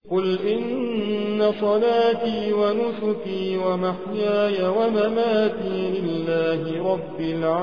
قل إن صلاتي ونسكي ومحياي ومماتي لله رب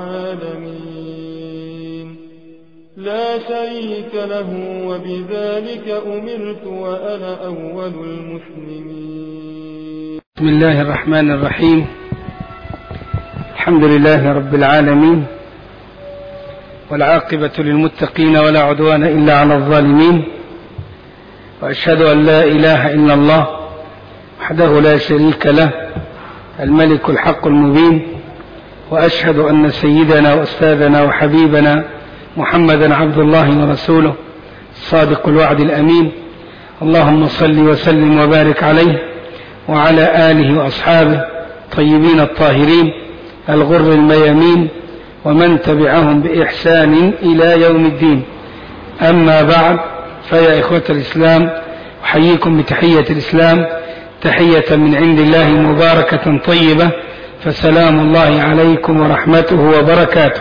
العالمين لا شريك له وبذلك أمرت وأنا أول المسلمين بسم الله الرحمن الرحيم الحمد لله رب العالمين والعاقبة للمتقين ولا عدوان إلا على الظالمين وأشهد أن لا إله إلا الله وحده لا شريك له الملك الحق المبين وأشهد أن سيدنا وأستاذنا وحبيبنا محمدا عبد الله ورسوله الصادق الوعد الأمين اللهم صل وسلم وبارك عليه وعلى آله وأصحابه طيبين الطاهرين الغر الميامين ومن تبعهم بإحسان إلى يوم الدين أما بعد فيا إخوة الإسلام أحييكم بتحية الإسلام تحية من عند الله مباركة طيبة فسلام الله عليكم ورحمته وبركاته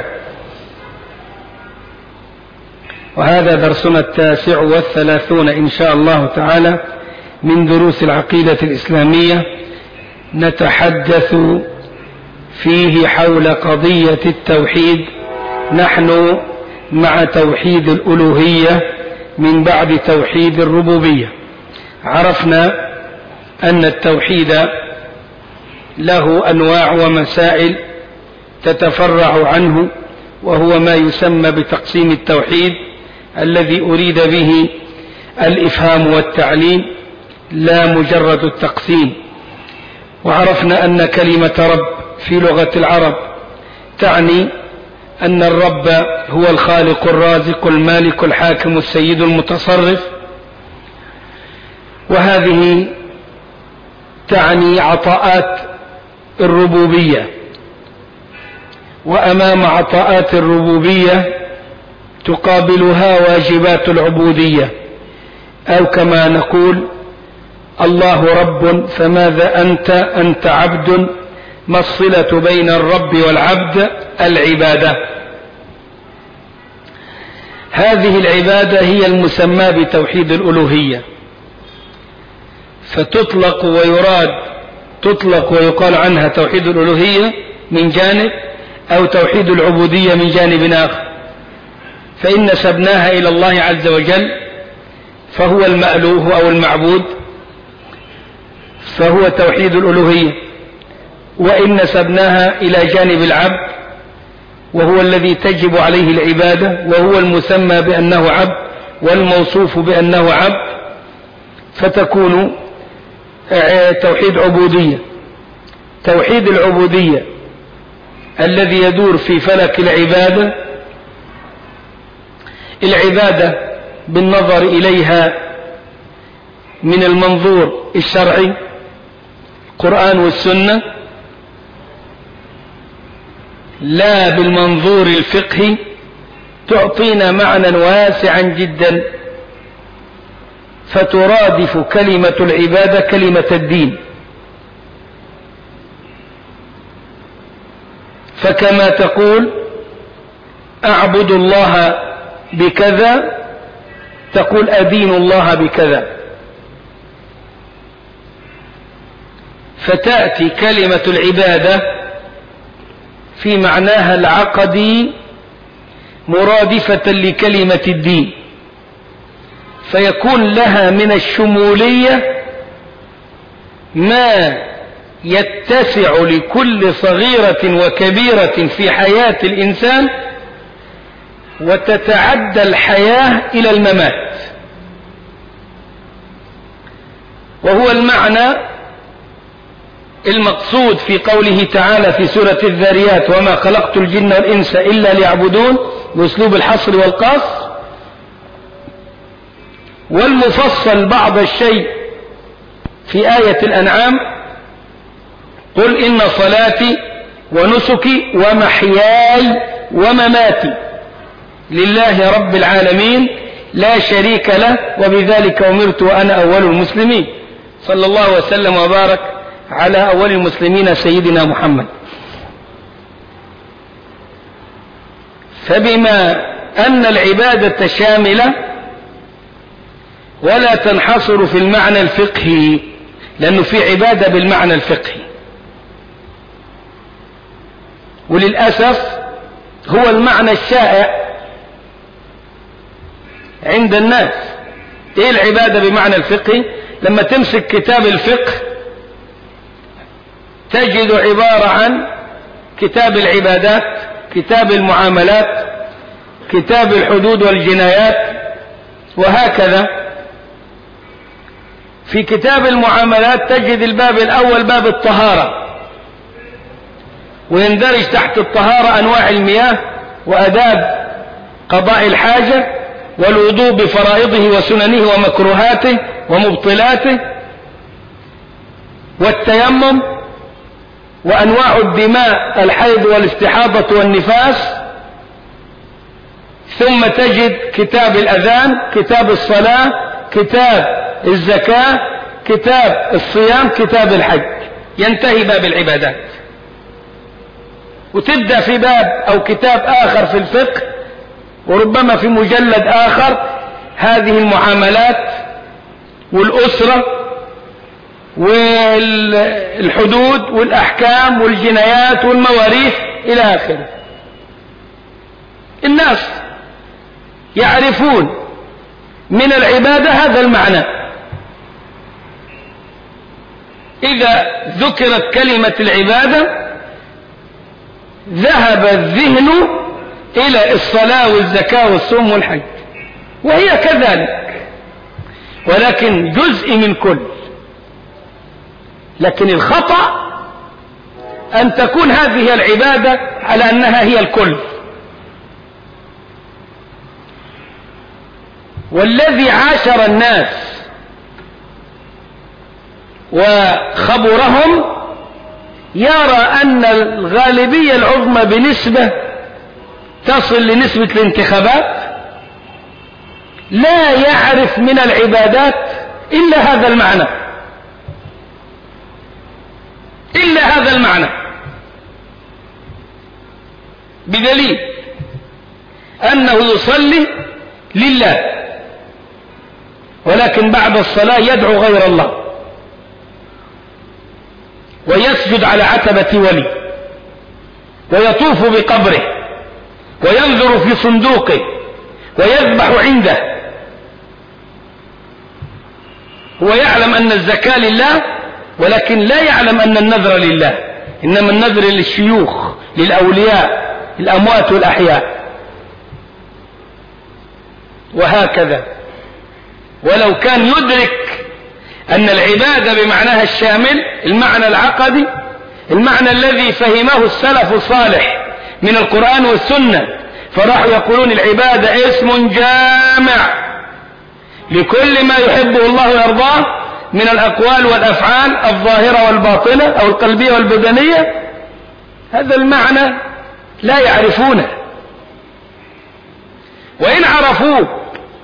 وهذا درسنا التاسع والثلاثون إن شاء الله تعالى من دروس العقيدة الإسلامية نتحدث فيه حول قضية التوحيد نحن مع توحيد الألوهية من بعد توحيد الربوبية عرفنا أن التوحيد له أنواع ومسائل تتفرع عنه وهو ما يسمى بتقسيم التوحيد الذي أريد به الإفهام والتعليم لا مجرد التقسيم وعرفنا أن كلمة رب في لغة العرب تعني أن الرب هو الخالق الرازق المالك الحاكم السيد المتصرف وهذه تعني عطاءات الربوبية وأمام عطاءات الربوبية تقابلها واجبات العبودية أو كما نقول الله رب فماذا أنت أنت عبد ما الصلة بين الرب والعبد العبادة هذه العبادة هي المسمى بتوحيد الألوهية فتطلق ويراد تطلق ويقال عنها توحيد الألوهية من جانب أو توحيد العبودية من جانب آخر فإن سبناها إلى الله عز وجل فهو المألوه أو المعبود فهو توحيد الألوهية وإن نسبناها إلى جانب العبد وهو الذي تجب عليه العبادة وهو المسمى بأنه عبد والموصوف بأنه عبد فتكون توحيد عبودية توحيد العبودية الذي يدور في فلك العبادة العبادة بالنظر إليها من المنظور الشرعي القرآن والسنة لا بالمنظور الفقهي تعطينا معنى واسعا جدا فترادف كلمة العبادة كلمة الدين فكما تقول أعبد الله بكذا تقول أدين الله بكذا فتأتي كلمة العبادة في معناها العقدي مرادفة لكلمة الدين فيكون لها من الشمولية ما يتسع لكل صغيرة وكبيرة في حياة الإنسان وتتعدى الحياة إلى الممات وهو المعنى المقصود في قوله تعالى في سورة الذاريات وما خلقت الجن والإنس إلا ليعبدون بأسلوب الحصر والقصر والمفصل بعض الشيء في آية الأنعام قل إن صلاتي ونسكي ومحياي ومماتي لله رب العالمين لا شريك له وبذلك أمرت وأنا أول المسلمين صلى الله وسلم وبارك على أول المسلمين سيدنا محمد فبما أن العبادة شاملة ولا تنحصر في المعنى الفقهي لأنه في عبادة بالمعنى الفقهي وللأسف هو المعنى الشائع عند الناس ايه العبادة بمعنى الفقهي لما تمسك كتاب الفقه تجد عبارة عن كتاب العبادات كتاب المعاملات كتاب الحدود والجنايات وهكذا في كتاب المعاملات تجد الباب الأول باب الطهارة ويندرج تحت الطهارة أنواع المياه وأداب قضاء الحاجة والوضوء بفرائضه وسننه ومكروهاته ومبطلاته والتيمم وأنواع الدماء الحيض والاستحاضة والنفاس ثم تجد كتاب الأذان كتاب الصلاة كتاب الزكاة كتاب الصيام كتاب الحج ينتهي باب العبادات وتبدأ في باب أو كتاب آخر في الفقه وربما في مجلد آخر هذه المعاملات والأسرة والحدود والأحكام والجنايات والمواريث إلى آخره الناس يعرفون من العبادة هذا المعنى إذا ذكرت كلمة العبادة ذهب الذهن إلى الصلاة والزكاة والصوم والحج وهي كذلك ولكن جزء من كل لكن الخطأ أن تكون هذه العبادة على أنها هي الكل والذي عاشر الناس وخبرهم يرى أن الغالبية العظمى بنسبة تصل لنسبة الانتخابات لا يعرف من العبادات إلا هذا المعنى إلا هذا المعنى بدليل أنه يصلي لله ولكن بعد الصلاة يدعو غير الله ويسجد على عتبة ولي ويطوف بقبره وينظر في صندوقه ويذبح عنده هو يعلم أن الزكاة لله ولكن لا يعلم أن النذر لله إنما النذر للشيوخ للأولياء الأموات والأحياء وهكذا ولو كان يدرك أن العبادة بمعناها الشامل المعنى العقدي المعنى الذي فهمه السلف الصالح من القرآن والسنة فراحوا يقولون العبادة اسم جامع لكل ما يحبه الله ويرضاه من الأقوال والأفعال الظاهرة والباطنة أو القلبية والبدنية هذا المعنى لا يعرفونه وإن عرفوه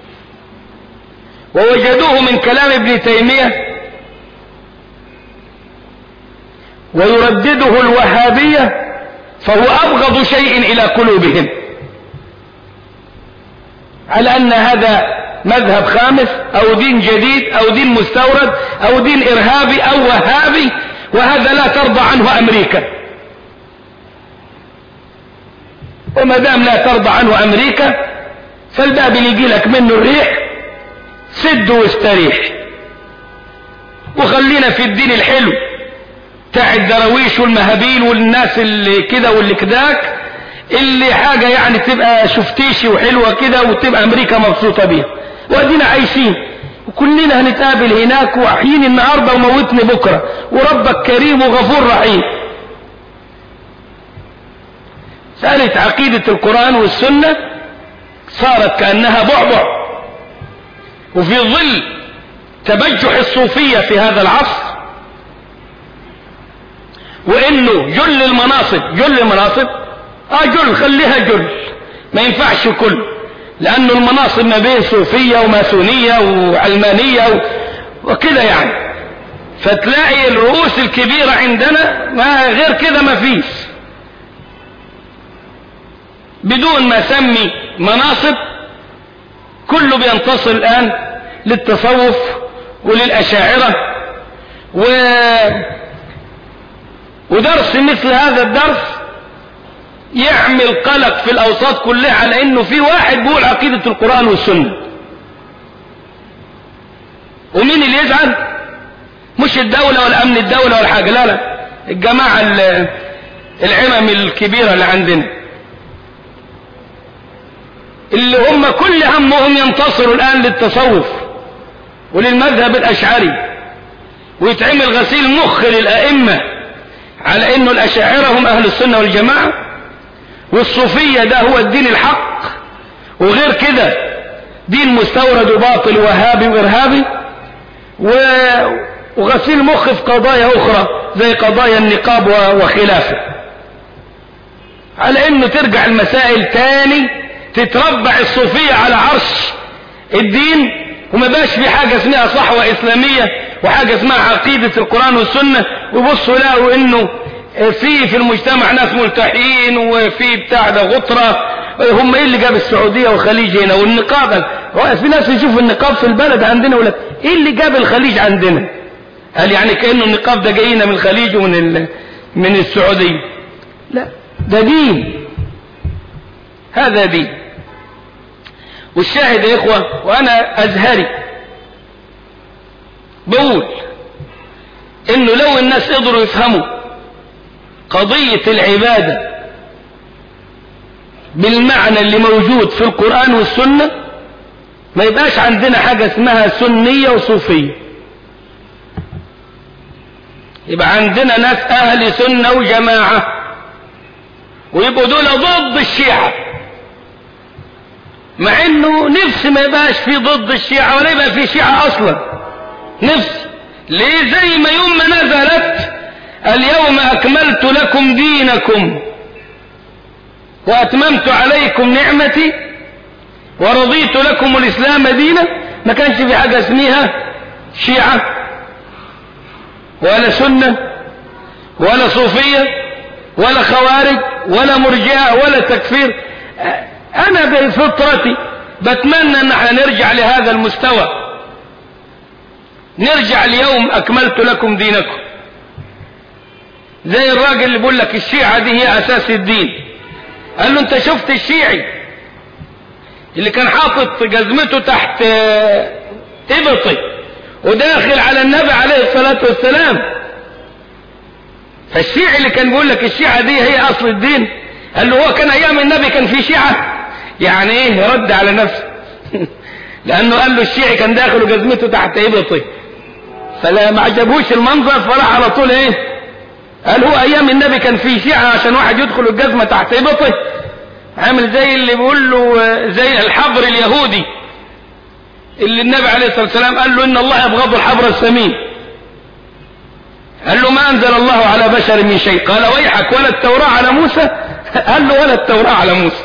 ووجدوه من كلام ابن تيمية ويردده الوهابية فهو أبغض شيء إلى قلوبهم على أن هذا مذهب خامس أو دين جديد أو دين مستورد أو دين إرهابي أو وهابي وهذا لا ترضى عنه أمريكا وما دام لا ترضى عنه أمريكا فالباب اللي يجي لك منه الريح سد واستريح وخلينا في الدين الحلو بتاع الدراويش والمهابيل والناس اللي كده واللي كداك اللي حاجة يعني تبقى شفتيشي وحلوة كده وتبقى أمريكا مبسوطة بيها وادينا عايشين وكلنا هنتقابل هناك وحين النهاردة وموتني بكرة وربك كريم وغفور رحيم سألت عقيدة القرآن والسنة صارت كأنها بعبع وفي ظل تبجح الصوفية في هذا العصر وانه جل المناصب جل المناصب اه جل خليها جل ما ينفعش كل لانه المناصب ما بين صوفية وماسونية وعلمانية و... وكده يعني فتلاقي الرؤوس الكبيرة عندنا ما غير كده ما فيش بدون ما سمي مناصب كله بينتصر الآن للتصوف وللأشاعرة و... ودرس مثل هذا الدرس يعمل قلق في الأوساط كلها على أنه في واحد بيقول عقيدة القرآن والسنة ومين اللي يزعل مش الدولة ولا أمن الدولة ولا حاجة لا لا الجماعة العمم الكبيرة اللي عندنا اللي هم كل همهم ينتصروا الآن للتصوف وللمذهب الأشعري ويتعمل غسيل مخ للأئمة على انه الأشاعرة هم أهل السنة والجماعة والصوفية ده هو الدين الحق وغير كده دين مستورد وباطل وهابي وإرهابي وغسيل مخ في قضايا أخرى زي قضايا النقاب وخلافه على انه ترجع المسائل تاني تتربع الصوفية على عرش الدين وما باش في حاجة اسمها صحوة إسلامية وحاجة اسمها عقيدة القرآن والسنة وبصوا لقوا انه في في المجتمع ناس ملتحين وفي بتاع ده غطرة هم ايه اللي جاب السعودية والخليج هنا والنقاب في ناس يشوف النقاب في البلد عندنا ولا ايه اللي جاب الخليج عندنا قال يعني كأنه النقاب ده جاينا من الخليج ومن من السعودية لا ده دين هذا دين والشاهد يا إخوة وأنا أزهري بقول إنه لو الناس قدروا يفهموا قضية العبادة بالمعنى اللي موجود في القرآن والسنة ما يبقاش عندنا حاجة اسمها سنية وصوفية يبقى عندنا ناس أهل سنة وجماعة ويبقوا دول ضد الشيعة مع انه نفس ما يبقاش في ضد الشيعة ولا يبقى في شيعة اصلا نفس ليه زي ما يوم ما نزلت اليوم اكملت لكم دينكم واتممت عليكم نعمتي ورضيت لكم الاسلام دينا ما كانش في حاجة اسمها شيعة ولا سنة ولا صوفية ولا خوارج ولا مرجئة ولا تكفير انا بفطرتي بتمنى ان احنا نرجع لهذا المستوى نرجع اليوم اكملت لكم دينكم زي الراجل اللي بيقول لك الشيعة دي هي اساس الدين قال له انت شفت الشيعي اللي كان حاطط جزمته تحت ابطي وداخل على النبي عليه الصلاة والسلام فالشيعي اللي كان بيقول لك الشيعة دي هي اصل الدين قال له هو كان ايام النبي كان في شيعة يعني ايه رد على نفسه لانه قال له الشيعي كان داخل وجزمته تحت ابطي فلا ما عجبوش المنظر فراح على طول ايه قال هو ايام النبي كان في شيعة عشان واحد يدخل الجزمة تحت ابطي عامل زي اللي بيقول له زي الحبر اليهودي اللي النبي عليه الصلاة والسلام قال له ان الله يبغض الحبر السمين قال له ما انزل الله على بشر من شيء قال ويحك ولا التوراة على موسى قال له ولا التوراة على موسى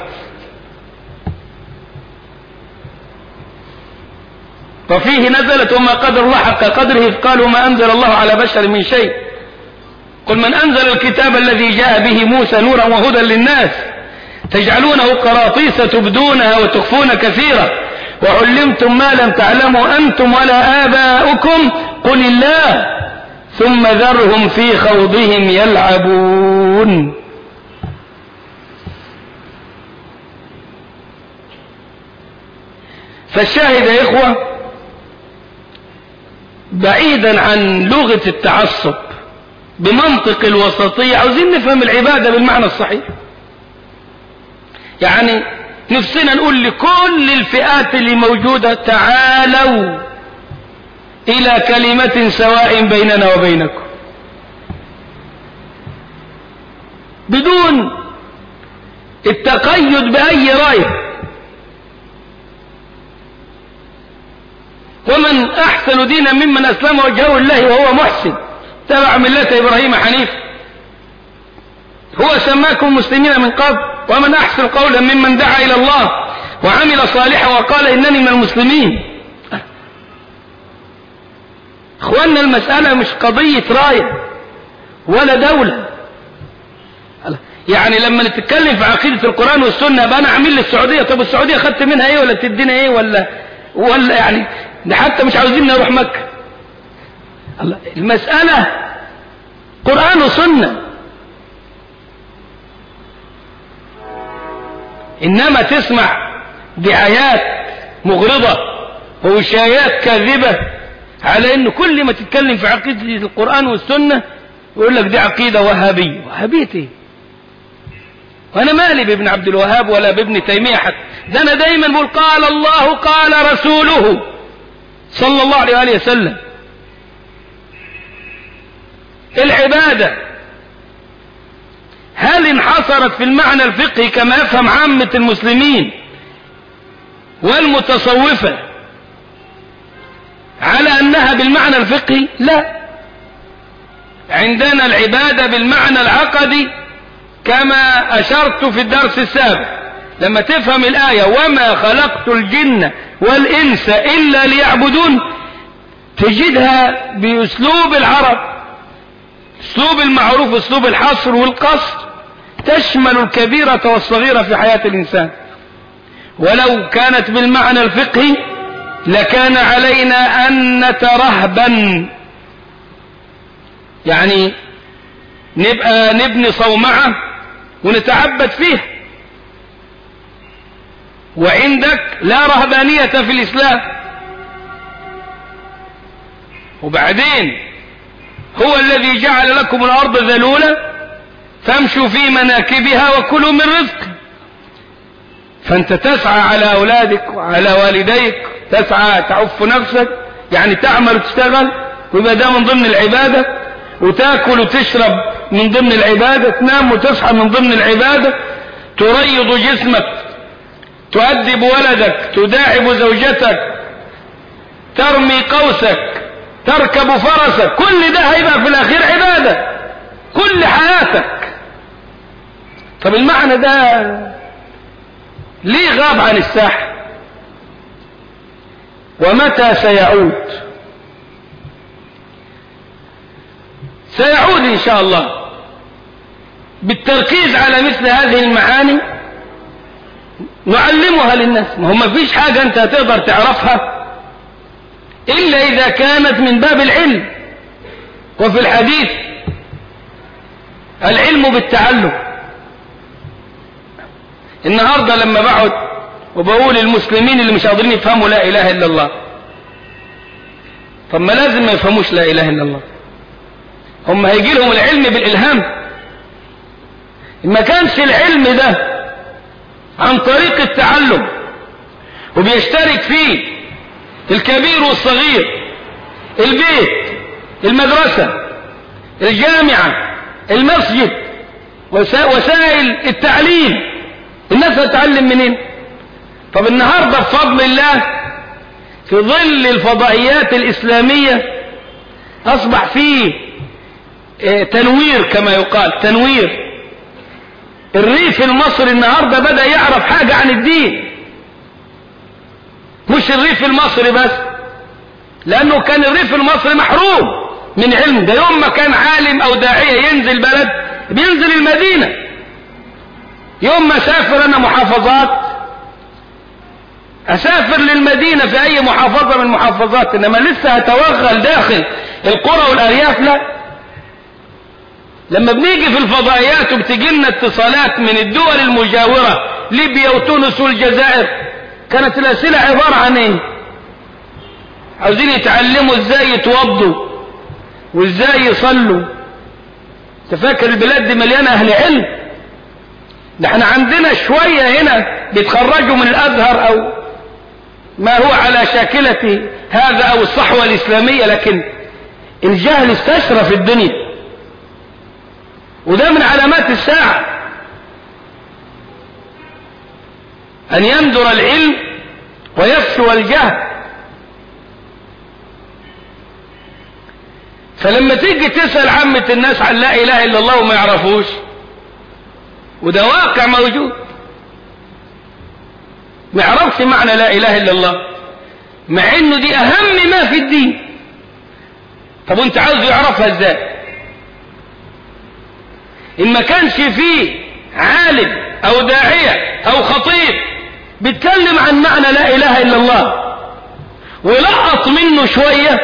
وفيه نزلت وما قدر الله حق قدره إذ قالوا ما أنزل الله على بشر من شيء قل من أنزل الكتاب الذي جاء به موسى نورا وهدى للناس تجعلونه قراطيس تبدونها وتخفون كثيرا وعلمتم ما لم تعلموا أنتم ولا آباؤكم قل الله ثم ذرهم في خوضهم يلعبون فالشاهد يا إخوة بعيدا عن لغة التعصب بمنطق الوسطية عاوزين نفهم العبادة بالمعنى الصحيح يعني نفسنا نقول لكل الفئات اللي موجودة تعالوا إلى كلمة سواء بيننا وبينكم بدون التقيد بأي راية ومن أحسن دينا ممن أسلم وجهه الله وهو محسن تبع ملة إبراهيم حنيف هو سماكم مسلمين من قبل ومن أحسن قولا ممن دعا إلى الله وعمل صالحا وقال إنني من المسلمين اخوانا المسألة مش قضية راية ولا دولة يعني لما نتكلم في عقيدة القرآن والسنة بقى أنا أعمل للسعودية طب السعودية خدت منها إيه ولا تدينا إيه ولا ولا يعني ده حتى مش عاوزين نروح مكة الله المسألة قرآن وسنة إنما تسمع دعايات مغرضة ووشايات كاذبة على إن كل ما تتكلم في عقيدة القرآن والسنة يقول لك دي عقيدة وهابية وهابية إيه؟ وأنا مالي بابن عبد الوهاب ولا بابن تيمية حتى ده أنا دايما بقول قال الله قال رسوله صلى الله عليه وآله وسلم العبادة هل انحصرت في المعنى الفقهي كما يفهم عامة المسلمين والمتصوفة على أنها بالمعنى الفقهي لا عندنا العبادة بالمعنى العقدي كما أشرت في الدرس السابق لما تفهم الآية وما خلقت الجن والإنس إلا ليعبدون تجدها بأسلوب العرب أسلوب المعروف أسلوب الحصر والقصر تشمل الكبيرة والصغيرة في حياة الإنسان ولو كانت بالمعنى الفقهي لكان علينا أن نترهبا يعني نبقى نبني صومعة ونتعبد فيها وعندك لا رهبانية في الإسلام وبعدين هو الذي جعل لكم الأرض ذلولة فامشوا في مناكبها وكلوا من رزقه فأنت تسعى على أولادك وعلى والديك تسعى تعف نفسك يعني تعمل وتشتغل ويبقى ده من ضمن العبادة وتاكل وتشرب من ضمن العبادة تنام وتصحى من ضمن العبادة تريض جسمك تؤدب ولدك تداعب زوجتك ترمي قوسك تركب فرسك كل ده هيبقى في الأخير عبادة كل حياتك طب المعنى ده ليه غاب عن الساحة ومتى سيعود سيعود إن شاء الله بالتركيز على مثل هذه المعاني نعلمها للناس ما هو ما فيش حاجة أنت هتقدر تعرفها إلا إذا كانت من باب العلم وفي الحديث العلم بالتعلم النهاردة لما بقعد وبقول المسلمين اللي مش قادرين يفهموا لا إله إلا الله طب ما لازم ما يفهموش لا إله إلا الله هم هيجي لهم العلم بالإلهام ما كانش العلم ده عن طريق التعلم وبيشترك فيه الكبير والصغير البيت المدرسة الجامعة المسجد وسائل التعليم الناس هتتعلم منين طب النهاردة بفضل الله في ظل الفضائيات الإسلامية أصبح فيه تنوير كما يقال تنوير الريف المصري النهاردة بدأ يعرف حاجة عن الدين مش الريف المصري بس لأنه كان الريف المصري محروم من علم ده يوم ما كان عالم أو داعية ينزل بلد بينزل المدينة يوم ما سافر أنا محافظات أسافر للمدينة في أي محافظة من المحافظات إنما لسه هتوغل داخل القرى والأرياف لا لما بنيجي في الفضائيات وبتجي لنا اتصالات من الدول المجاورة ليبيا وتونس والجزائر كانت الأسئلة عبارة عن ايه عاوزين يتعلموا ازاي يتوضوا وازاي يصلوا تفكر البلاد دي مليانة اهل علم ده احنا عندنا شوية هنا بيتخرجوا من الازهر او ما هو على شاكلة هذا او الصحوة الاسلامية لكن الجهل استشرى في الدنيا وده من علامات الساعة أن يندر العلم ويفشو الجهل فلما تيجي تسأل عامة الناس عن لا إله إلا الله وما يعرفوش وده واقع موجود ما يعرفش معنى لا إله إلا الله مع إنه دي أهم ما في الدين طب وانت عاوز يعرفها ازاي إن ما كانش فيه عالم أو داعية أو خطيب بيتكلم عن معنى لا إله إلا الله ولقط منه شوية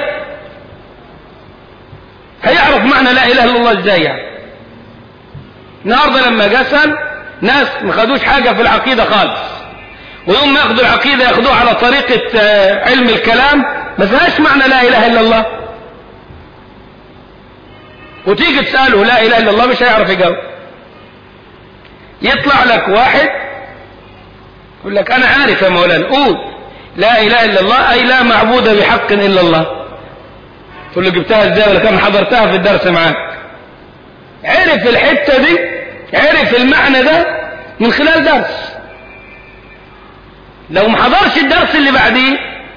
هيعرف معنى لا إله إلا الله إزاي يعني النهاردة لما جسل ناس ما خدوش حاجة في العقيدة خالص ويوم ما ياخدوا العقيدة ياخدوها على طريقة علم الكلام ما فيهاش معنى لا إله إلا الله وتيجي تسأله لا إله إلا الله مش هيعرف يجاوب يطلع لك واحد يقول لك أنا عارف يا مولانا قول لا إله إلا الله أي لا معبود بحق إلا الله تقول له جبتها ازاي ولا كم حضرتها في الدرس معاك عرف الحتة دي عرف المعنى ده من خلال درس لو ما حضرش الدرس اللي بعديه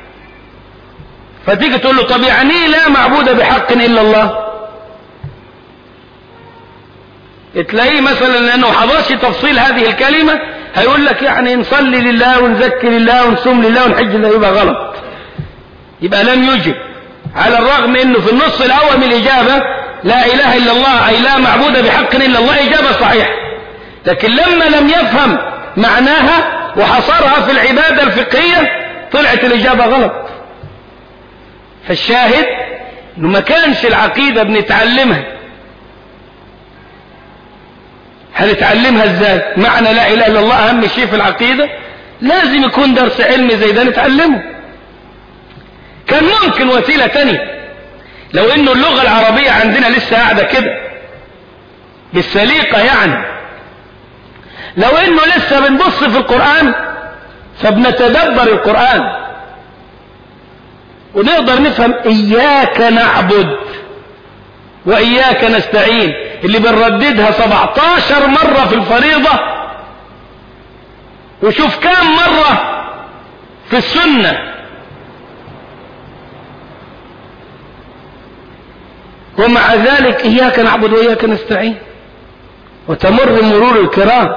فتيجي تقول له طب يعني لا معبود بحق إلا الله تلاقيه مثلا لأنه حضرش تفصيل هذه الكلمة هيقول لك يعني نصلي لله ونزكي لله ونصوم لله ونحج لله يبقى غلط يبقى لم يجب على الرغم انه في النص الاول من الاجابة لا اله الا الله اي لا معبود بحق الا الله اجابة صحيحة لكن لما لم يفهم معناها وحصرها في العبادة الفقهية طلعت الاجابة غلط فالشاهد انه ما كانش العقيدة بنتعلمها هنتعلمها ازاي معنى لا اله الا الله اهم شيء في العقيدة لازم يكون درس علم زي ده نتعلمه كان ممكن وسيلة تانية لو انه اللغة العربية عندنا لسه قاعدة كده بالسليقة يعني لو انه لسه بنبص في القرآن فبنتدبر القرآن ونقدر نفهم اياك نعبد واياك نستعين اللي بنرددها 17 مرة في الفريضة وشوف كام مرة في السنة ومع ذلك إياك نعبد وإياك نستعين وتمر مرور الكرام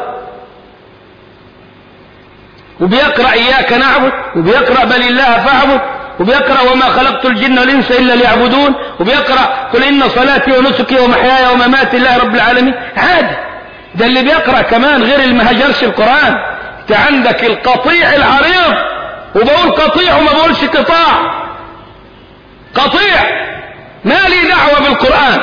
وبيقرأ إياك نعبد وبيقرأ بل الله فاعبد وبيقرأ وما خلقت الجن والإنس إلا ليعبدون وبيقرأ قل إن صلاتي ونسكي ومحياي ومماتي لله رب العالمين عادي ده اللي بيقرأ كمان غير اللي ما هجرش القرآن انت عندك القطيع العريض وبقول قطيع وما بقولش قطاع قطيع ما لي دعوة بالقرآن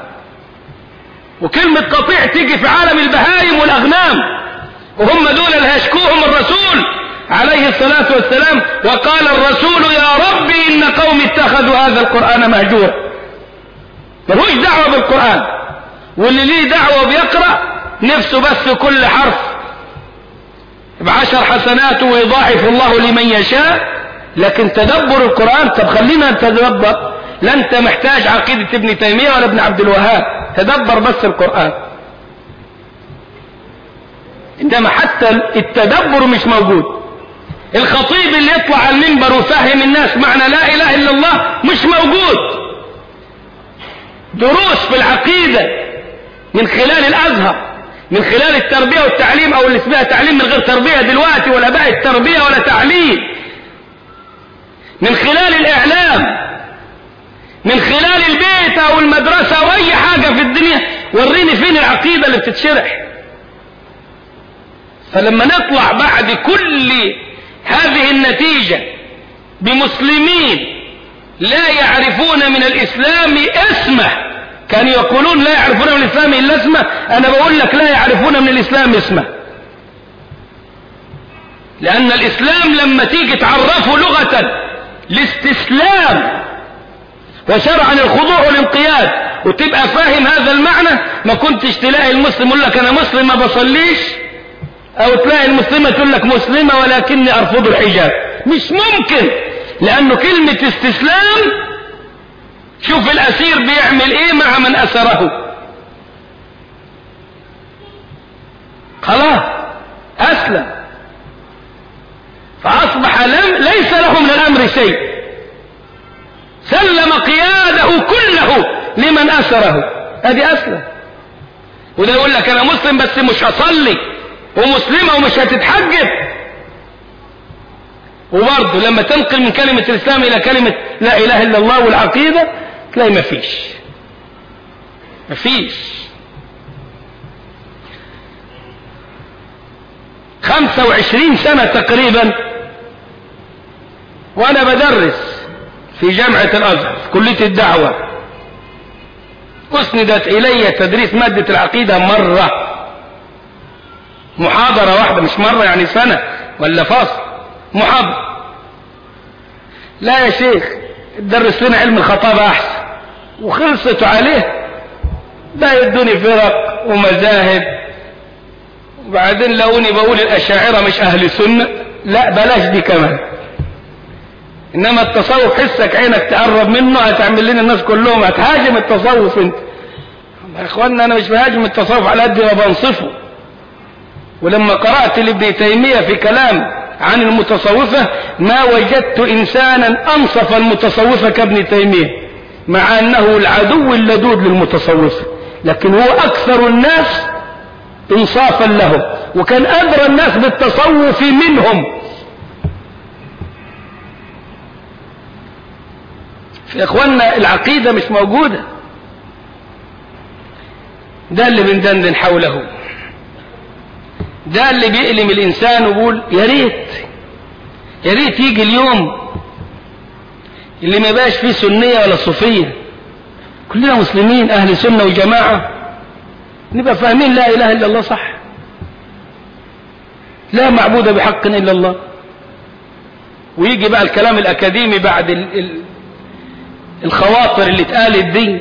وكلمة قطيع تيجي في عالم البهايم والأغنام وهم دول اللي هيشكوهم الرسول عليه الصلاة والسلام وقال الرسول يا ربي إن قوم اتخذوا هذا القرآن مهجورا ملوش دعوة بالقرآن واللي ليه دعوة بيقرأ نفسه بس كل حرف بعشر حسنات ويضاعف الله لمن يشاء لكن تدبر القرآن طب خلينا نتدبر لا انت محتاج عقيدة ابن تيمية ولا ابن عبد الوهاب تدبر بس القرآن انما حتى التدبر مش موجود الخطيب اللي يطلع على المنبر ويفهم الناس معنى لا اله الا الله مش موجود دروس في العقيدة من خلال الازهر من خلال التربية والتعليم او اللي اسمها تعليم من غير تربية دلوقتي ولا بقى التربية ولا تعليم من خلال الاعلام من خلال البيت او المدرسة او اي حاجة في الدنيا وريني فين العقيدة اللي بتتشرح فلما نطلع بعد كل هذه النتيجة بمسلمين لا يعرفون من الإسلام اسمه كانوا يقولون لا يعرفون من الإسلام إلا اسمه أنا بقول لك لا يعرفون من الإسلام اسمه لأن الإسلام لما تيجي تعرفه لغة الاستسلام وشرعا الخضوع والانقياد وتبقى فاهم هذا المعنى ما كنتش تلاقي المسلم يقول لك أنا مسلم ما بصليش او تلاقي المسلمة تقول لك مسلمة ولكني ارفض الحجاب مش ممكن لانه كلمة استسلام شوف الاسير بيعمل ايه مع من اسره خلاص اسلم فاصبح لم ليس له من الامر شيء سلم قياده كله لمن اسره ادي اسلم وده يقول لك انا مسلم بس مش هصلي ومسلمة ومش هتتحجب وبرضه لما تنقل من كلمة الإسلام إلى كلمة لا إله إلا الله والعقيدة تلاقي مفيش مفيش خمسة وعشرين سنة تقريبا وأنا بدرس في جامعة الأزهر في كلية الدعوة أسندت إلي تدريس مادة العقيدة مرة محاضرة واحدة مش مرة يعني سنة ولا فصل محاضرة لا يا شيخ درس لنا علم الخطابة أحسن وخلصت عليه ده يدوني فرق ومذاهب وبعدين لوني بقول الأشاعرة مش أهل سنة لا بلاش دي كمان إنما التصوف حسك عينك تقرب منه هتعمل لنا الناس كلهم هتهاجم التصوف انت يا اخوانا انا مش بهاجم التصوف على قد ما بنصفه ولما قرأت لابن تيمية في كلام عن المتصوفة ما وجدت إنسانا أنصف المتصوفة كابن تيمية مع أنه العدو اللدود للمتصوفة لكن هو أكثر الناس إنصافا لهم وكان أدرى الناس بالتصوف منهم يا إخوانا العقيدة مش موجودة ده اللي بندندن حوله ده اللي بيألم الإنسان ويقول يا ريت يا ريت يجي اليوم اللي ما بقاش فيه سنية ولا صوفية كلنا مسلمين أهل سنة وجماعة نبقى فاهمين لا إله إلا الله صح لا معبود بحق إلا الله ويجي بقى الكلام الأكاديمي بعد ال ال الخواطر اللي اتقالت دي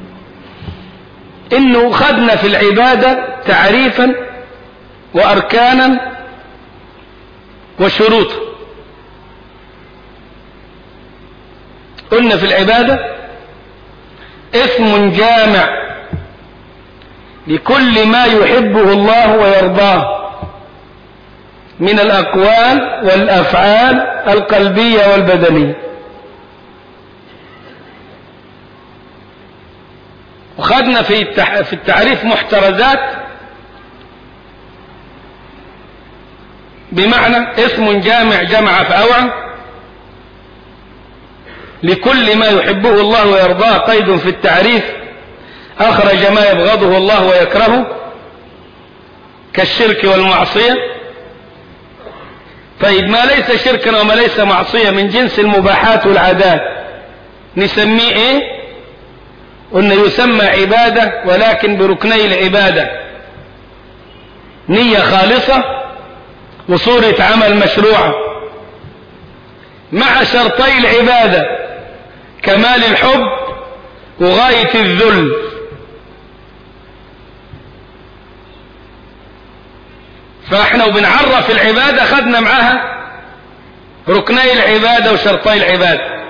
إنه خدنا في العبادة تعريفا وأركانا وشروطا قلنا في العبادة اسم جامع لكل ما يحبه الله ويرضاه من الأقوال والأفعال القلبية والبدنية وخدنا في في التعريف محترزات بمعنى اسم جامع جمع فأوعى لكل ما يحبه الله ويرضاه قيد في التعريف أخرج ما يبغضه الله ويكرهه كالشرك والمعصية طيب ما ليس شركا وما ليس معصية من جنس المباحات والعادات نسميه ايه قلنا يسمى عبادة ولكن بركني العبادة نية خالصة وصورة عمل مشروعة مع شرطي العبادة كمال الحب وغاية الذل فاحنا وبنعرف العبادة خدنا معاها ركني العبادة وشرطي العبادة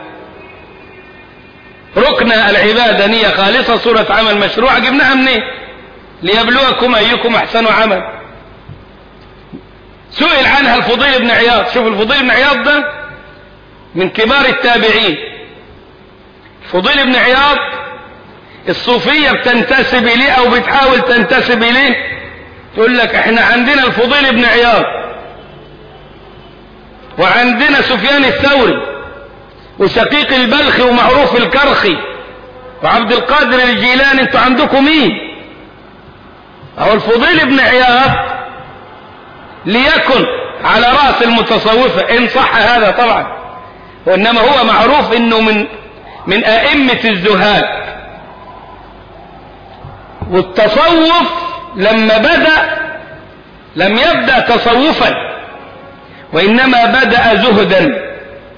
ركن العبادة نية خالصة صورة عمل مشروع جبناها منين ليبلوكم أيكم أحسن عمل سئل عنها الفضيل بن عياض شوف الفضيل بن عياض ده من كبار التابعين الفضيل بن عياض الصوفية بتنتسب إليه أو بتحاول تنتسب إليه تقول لك احنا عندنا الفضيل بن عياض وعندنا سفيان الثوري وشقيق البلخي ومعروف الكرخي وعبد القادر الجيلاني انتوا عندكم مين اهو الفضيل بن عياض ليكن على رأس المتصوفة ان صح هذا طبعا وانما هو معروف انه من من ائمة الزهاد والتصوف لما بدأ لم يبدأ تصوفا وإنما بدأ زهدا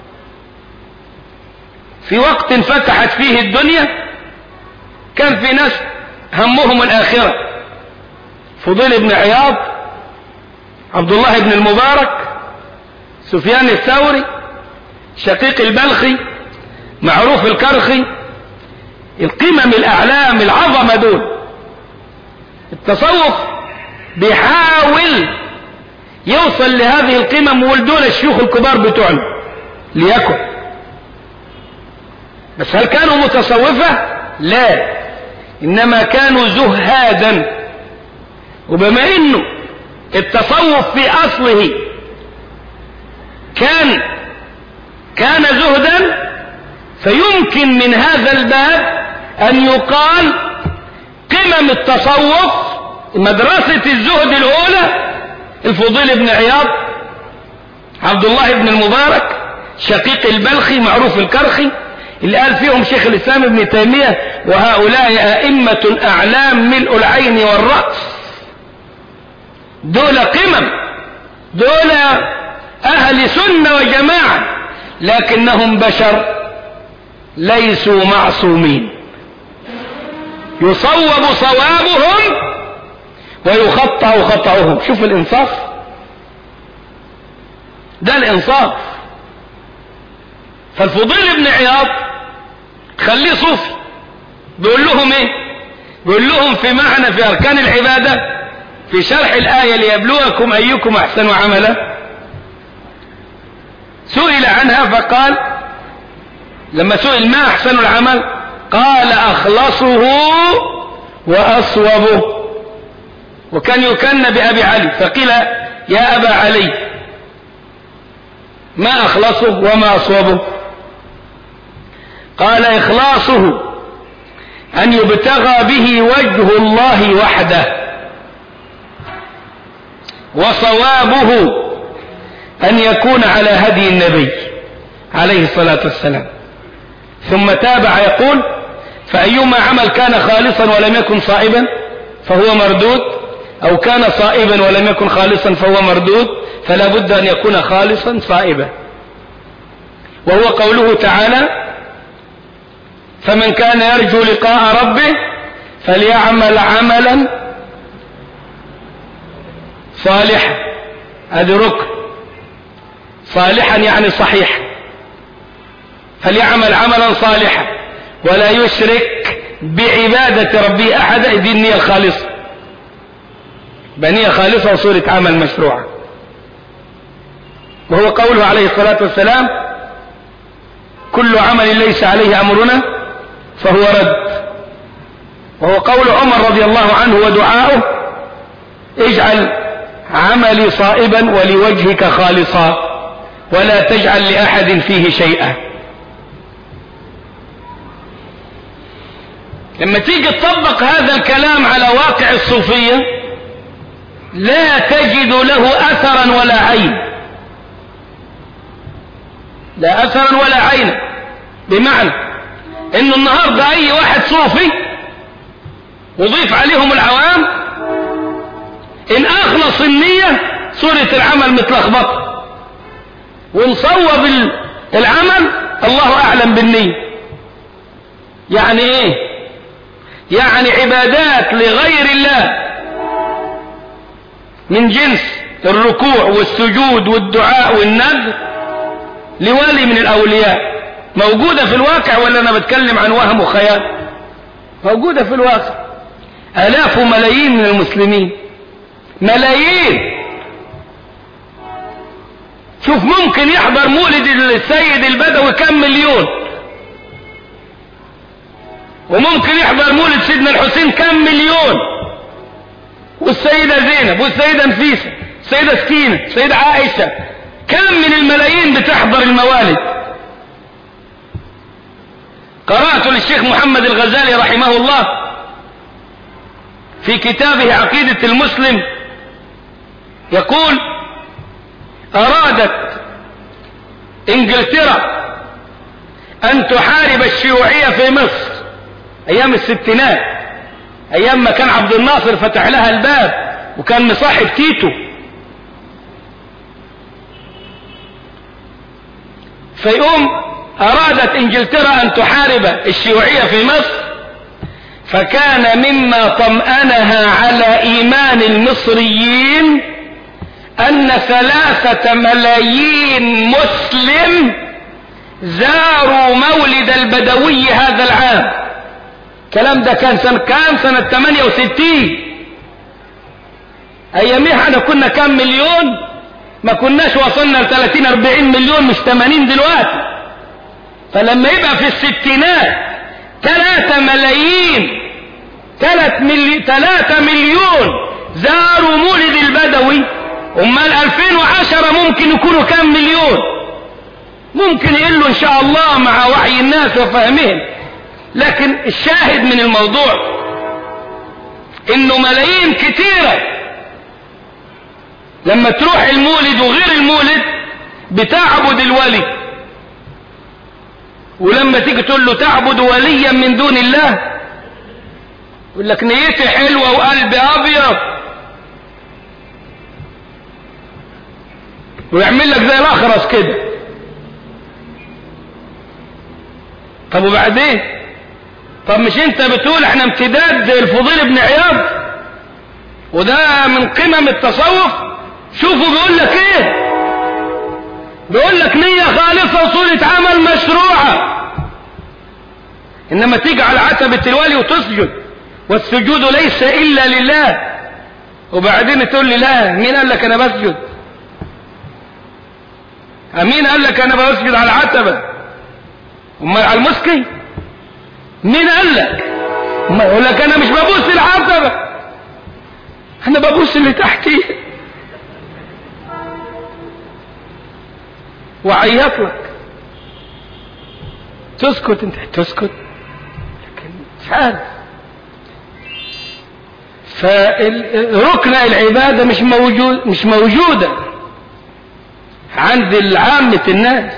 في وقت فتحت فيه الدنيا كان في ناس همهم الآخرة فضيل بن عياض عبد الله بن المبارك سفيان الثوري شقيق البلخي معروف الكرخي القمم الأعلام العظمة دول التصوف بيحاول يوصل لهذه القمم ولدول الشيوخ الكبار بتوعنا ليكن بس هل كانوا متصوفة لا إنما كانوا زهادا وبما إنه التصوف في أصله كان كان زهدا فيمكن من هذا الباب أن يقال قمم التصوف مدرسة الزهد الأولى الفضيل بن عياض عبد الله بن المبارك شقيق البلخي معروف الكرخي اللي قال فيهم شيخ الإسلام ابن تيمية وهؤلاء أئمة أعلام ملء العين والرأس دول قمم دول أهل سنة وجماعة لكنهم بشر ليسوا معصومين يصوب صوابهم ويخطأ خطأهم شوف الإنصاف ده الإنصاف فالفضيل بن عياض خليه صوفي بيقول لهم ايه بيقول لهم في معنى في أركان العبادة في شرح الآية ليبلوكم أيكم أحسن عملا سئل عنها فقال لما سئل ما أحسن العمل قال أخلصه وأصوبه وكان يكن بأبي علي فقيل يا أبا علي ما أخلصه وما أصوبه قال إخلاصه أن يبتغى به وجه الله وحده وصوابه أن يكون على هدي النبي عليه الصلاة والسلام ثم تابع يقول فأيما عمل كان خالصا ولم يكن صائبا فهو مردود أو كان صائبا ولم يكن خالصا فهو مردود فلا بد أن يكون خالصا صائبا وهو قوله تعالى فمن كان يرجو لقاء ربه فليعمل عملا صالحا هذا ركن صالحا يعني صحيح فليعمل عملا صالحا ولا يشرك بعبادة ربه أحدا دي النية الخالصة بنية خالصة وصورة عمل مشروعة وهو قوله عليه الصلاة والسلام كل عمل ليس عليه أمرنا فهو رد وهو قول عمر رضي الله عنه ودعاؤه اجعل عملي صائبا ولوجهك خالصا ولا تجعل لأحد فيه شيئا لما تيجي تطبق هذا الكلام على واقع الصوفية لا تجد له أثرا ولا عين لا أثرا ولا عين بمعنى انه النهاردة اي واحد صوفي وضيف عليهم العوام ان اخلص النية صورة العمل متلخبطة ونصوب العمل الله اعلم بالنية يعني ايه يعني عبادات لغير الله من جنس الركوع والسجود والدعاء والنذر لولي من الاولياء موجودة في الواقع ولا انا بتكلم عن وهم وخيال موجودة في الواقع الاف وملايين من المسلمين ملايين شوف ممكن يحضر مولد السيد البدوي كم مليون وممكن يحضر مولد سيدنا الحسين كم مليون والسيدة زينب والسيدة نفيسة السيدة سكينة السيدة عائشة كم من الملايين بتحضر الموالد قرأت للشيخ محمد الغزالي رحمه الله في كتابه عقيدة المسلم يقول أرادت إنجلترا أن تحارب الشيوعية في مصر أيام الستينات أيام ما كان عبد الناصر فتح لها الباب وكان مصاحب تيتو فيقوم أرادت إنجلترا أن تحارب الشيوعية في مصر فكان مما طمأنها على إيمان المصريين أن ثلاثة ملايين مسلم زاروا مولد البدوي هذا العام الكلام ده كان سنة كام سنة 68 أياميها احنا كنا كام مليون ما كناش وصلنا ل 30 40 مليون مش 80 دلوقتي فلما يبقى في الستينات 3 ملايين 3 ملي... 3 مليون زاروا مولد البدوي امال 2010 ممكن يكونوا كام مليون ممكن يقلوا ان شاء الله مع وعي الناس وفهمهم لكن الشاهد من الموضوع انه ملايين كتيرة لما تروح المولد وغير المولد بتعبد الولي ولما تيجي تقول له تعبد وليا من دون الله يقول لك نيتي حلوة وقلبي أبيض ويعمل لك زي الأخرس كده طب وبعدين طب مش انت بتقول احنا امتداد الفضيل بن عياض وده من قمم التصوف شوفوا بيقول لك ايه بيقول لك نية خالصة وصولة عمل مشروعة انما تيجي على عتبة الولي وتسجد والسجود ليس الا لله وبعدين تقول لي لا مين قال لك انا بسجد مين قال لك انا بسجد على العتبة امال على المسكي مين قال لك ما يقول لك انا مش ببوس العتبة انا ببوس اللي تحتي وعيط لك تسكت انت تسكت لكن مش عارف فركن العبادة مش موجود مش موجودة عند عامة الناس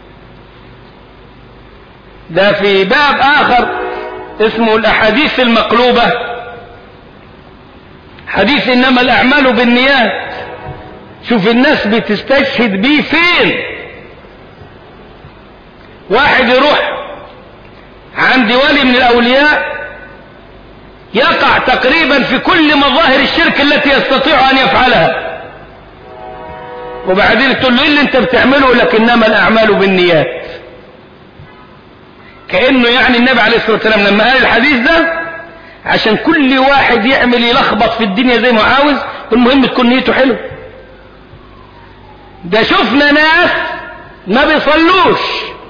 ده في باب آخر اسمه الأحاديث المقلوبة حديث إنما الأعمال بالنيات شوف الناس بتستشهد بيه فين واحد يروح عند ولي من الأولياء يقع تقريبا في كل مظاهر الشرك التي يستطيع أن يفعلها وبعدين تقول له إيه اللي انت بتعمله لكنما الأعمال بالنيات كأنه يعني النبي عليه الصلاة والسلام لما قال الحديث ده عشان كل واحد يعمل يلخبط في الدنيا زي ما عاوز والمهم تكون نيته حلوه ده شفنا ناس ما بيصلوش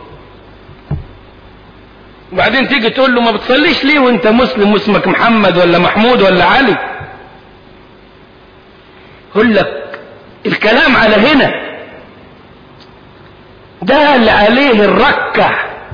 وبعدين تيجي تقول له ما بتصليش ليه وانت مسلم واسمك محمد ولا محمود ولا علي يقول لك الكلام على هنا ده اللي عليه الركة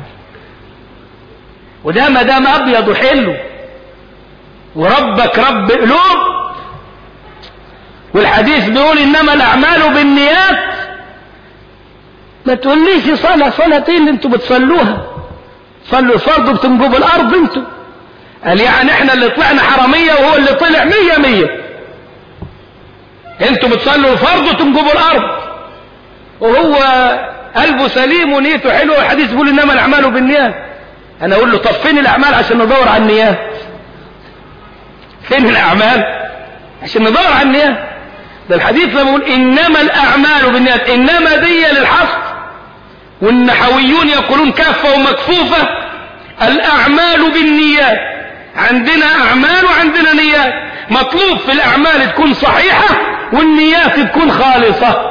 وده ما دام ابيض وحلو وربك رب قلوب والحديث بيقول انما الاعمال بالنيات ما تقوليش صلاة صلاة ايه اللي انتوا بتصلوها صلوا الفرض بتنجبوا الارض انتوا قال يعني احنا اللي طلعنا حرامية وهو اللي طلع مية مية انتوا بتصلوا الفرض وتنجبوا الارض وهو قلبه سليم ونيته حلوه الحديث بيقول انما الاعمال بالنيات انا اقول له طب فين الاعمال عشان ندور على النيات فين الاعمال عشان ندور على النيات ده الحديث لما يقول انما الاعمال بالنيات انما دي للحصر والنحويون يقولون كافة ومكفوفة الاعمال بالنيات عندنا اعمال وعندنا نيات مطلوب في الاعمال تكون صحيحة والنيات تكون خالصة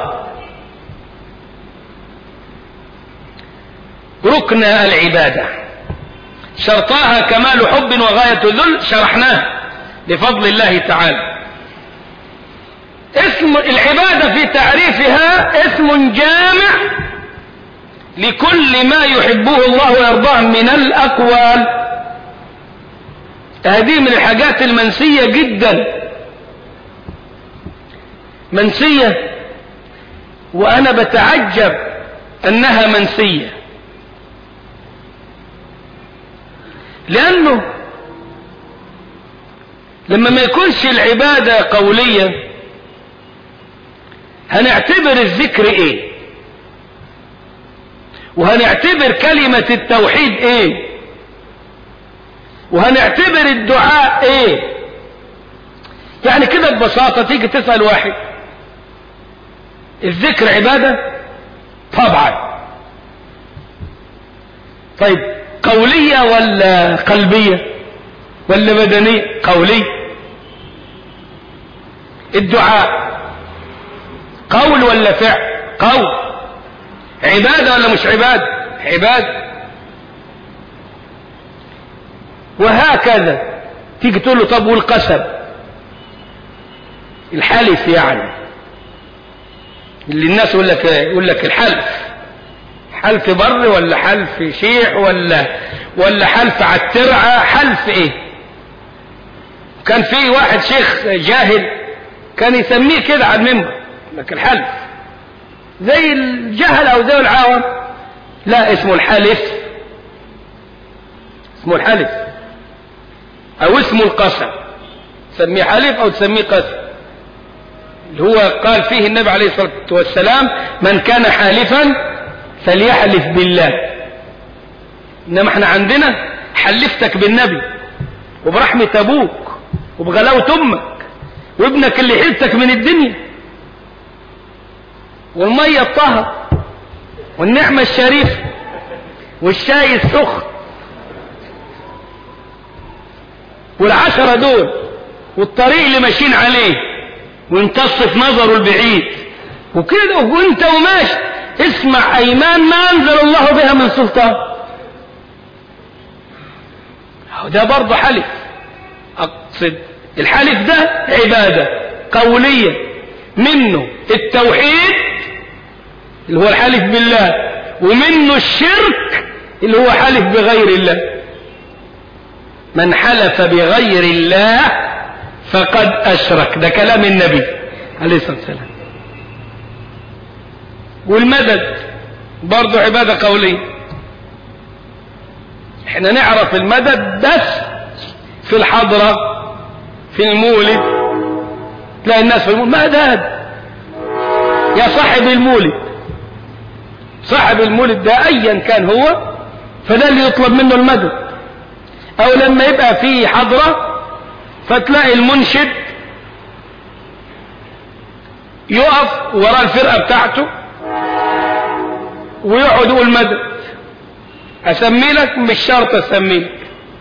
ركن العبادة شرطاها كمال حب وغاية ذل شرحناه بفضل الله تعالى اسم العبادة في تعريفها اسم جامع لكل ما يحبه الله ويرضاه من الأقوال هذه من الحاجات المنسية جدا منسية وأنا بتعجب أنها منسية لأنه لما ما يكونش العبادة قولية هنعتبر الذكر ايه وهنعتبر كلمة التوحيد ايه وهنعتبر الدعاء ايه يعني كده ببساطة تيجي تسأل واحد الذكر عبادة طبعا طيب قولية ولا قلبية ولا بدنية قولية الدعاء قول ولا فعل قول عبادة ولا مش عبادة عبادة وهكذا تيجي تقول له طب والقسم الحلف يعني اللي الناس يقول لك يقول لك الحلف حلف بر ولا حلف شيع ولا ولا حلف على الترعه حلف ايه كان في واحد شيخ جاهل كان يسميه كده على المنبر لك الحلف زي الجهل او زي العوام لا اسمه الحلف اسمه الحلف او اسمه القسم تسميه حلف او تسميه قسم اللي هو قال فيه النبي عليه الصلاة والسلام من كان حالفا فليحلف بالله انما احنا عندنا حلفتك بالنبي وبرحمة ابوك وبغلاوة امك وابنك اللي حلتك من الدنيا والمية الطهر والنعمة الشريفة والشاي السخن والعشرة دول والطريق اللي ماشيين عليه وامتص في نظره البعيد وكده وانت وماشي اسمع ايمان ما انزل الله بها من سلطان ده برضه حلف اقصد الحلف ده عبادة قولية منه التوحيد اللي هو الحلف بالله ومنه الشرك اللي هو حلف بغير الله من حلف بغير الله فقد أشرك ده كلام النبي عليه الصلاة والسلام والمدد برضه عبادة قولية احنا نعرف المدد بس في الحضرة في المولد تلاقي الناس في المولد مدد يا صاحب المولد صاحب المولد ده ايا كان هو فده اللي يطلب منه المدد او لما يبقى في حضرة فتلاقي المنشد يقف وراء الفرقة بتاعته ويقعد يقول مدد اسمي لك مش شرط اسمي لك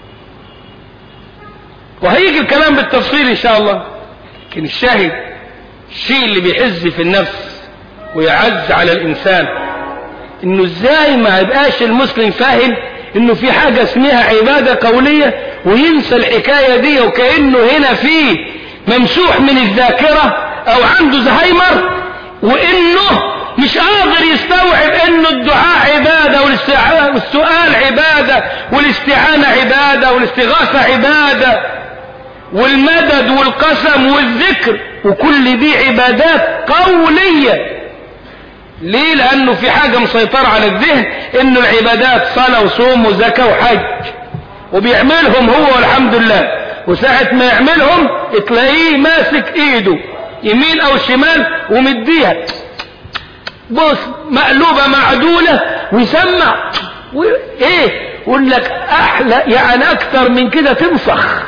وهيجي الكلام بالتفصيل ان شاء الله لكن الشاهد الشيء اللي بيحز في النفس ويعز على الانسان انه ازاي ما يبقاش المسلم فاهم انه في حاجة اسمها عبادة قولية وينسى الحكاية دي وكأنه هنا في ممسوح من الذاكرة او عنده زهايمر وانه مش قادر يستوعب انه الدعاء عبادة والسؤال عبادة والاستعانة عبادة والاستغاثة عبادة والمدد والقسم والذكر وكل دي عبادات قولية ليه لانه في حاجة مسيطرة على الذهن انه العبادات صلاة وصوم وزكاة وحج وبيعملهم هو والحمد لله وساعة ما يعملهم تلاقيه ماسك ايده يمين او شمال ومديها بص مقلوبة معدولة ويسمع و... ايه يقول لك احلى يعني اكتر من كده تنفخ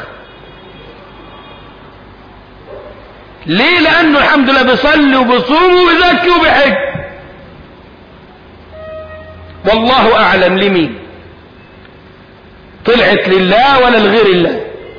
ليه لانه الحمد لله بيصلي وبيصوم وبيزكي وبيحج والله اعلم لمين طلعت لله ولا لغير الله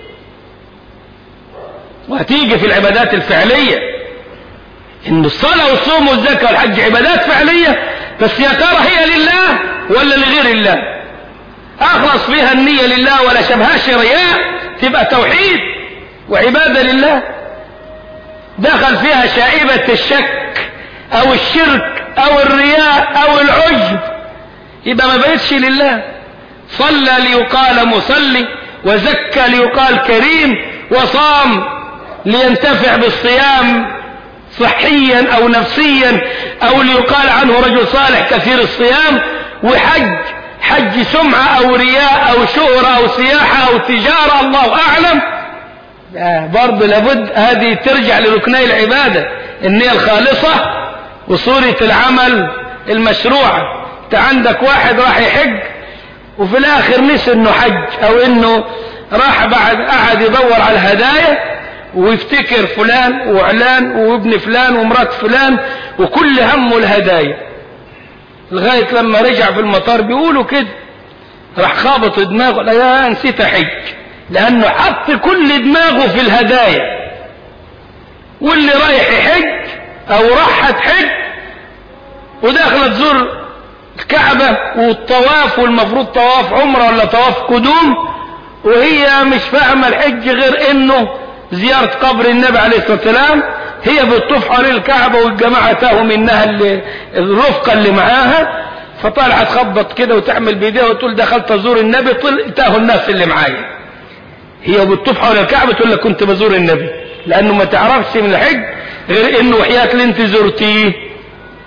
وهتيجي في العبادات الفعلية ان الصلاة والصوم والزكاة والحج عبادات فعلية بس يا ترى هي لله ولا لغير الله اخلص فيها النية لله ولا شبهاش رياء تبقى توحيد وعبادة لله دخل فيها شائبة الشك او الشرك او الرياء او العجب يبقى ما بقتش لله صلى ليقال مصلي وزكى ليقال كريم وصام لينتفع بالصيام صحيا او نفسيا او ليقال عنه رجل صالح كثير الصيام وحج حج سمعة او رياء او شهرة او سياحة او تجارة الله اعلم برضه لابد هذه ترجع لركني العبادة النية الخالصة وصورة العمل المشروع انت عندك واحد راح يحج وفي الاخر نسي انه حج او انه راح بعد قعد يدور على الهدايا ويفتكر فلان وعلان وابن فلان ومرات فلان وكل همه الهدايا لغاية لما رجع في المطار بيقولوا كده راح خابط دماغه لا يا نسيت حج لانه حط كل دماغه في الهدايا واللي رايح يحج او راح تحج وداخله تزور الكعبة والطواف والمفروض طواف عمرة ولا طواف قدوم وهي مش فاهمة الحج غير انه زيارة قبر النبي عليه الصلاة والسلام هي بتطوف حوالين الكعبة والجماعة تاهوا منها اللي الرفقة اللي معاها فطالعة تخبط كده وتعمل بايديها وتقول دخلت ازور النبي طل تاهوا الناس اللي معايا هي بتطوف حول الكعبة تقول لك كنت بزور النبي لانه ما تعرفش من الحج غير انه وحياة اللي انت زرتيه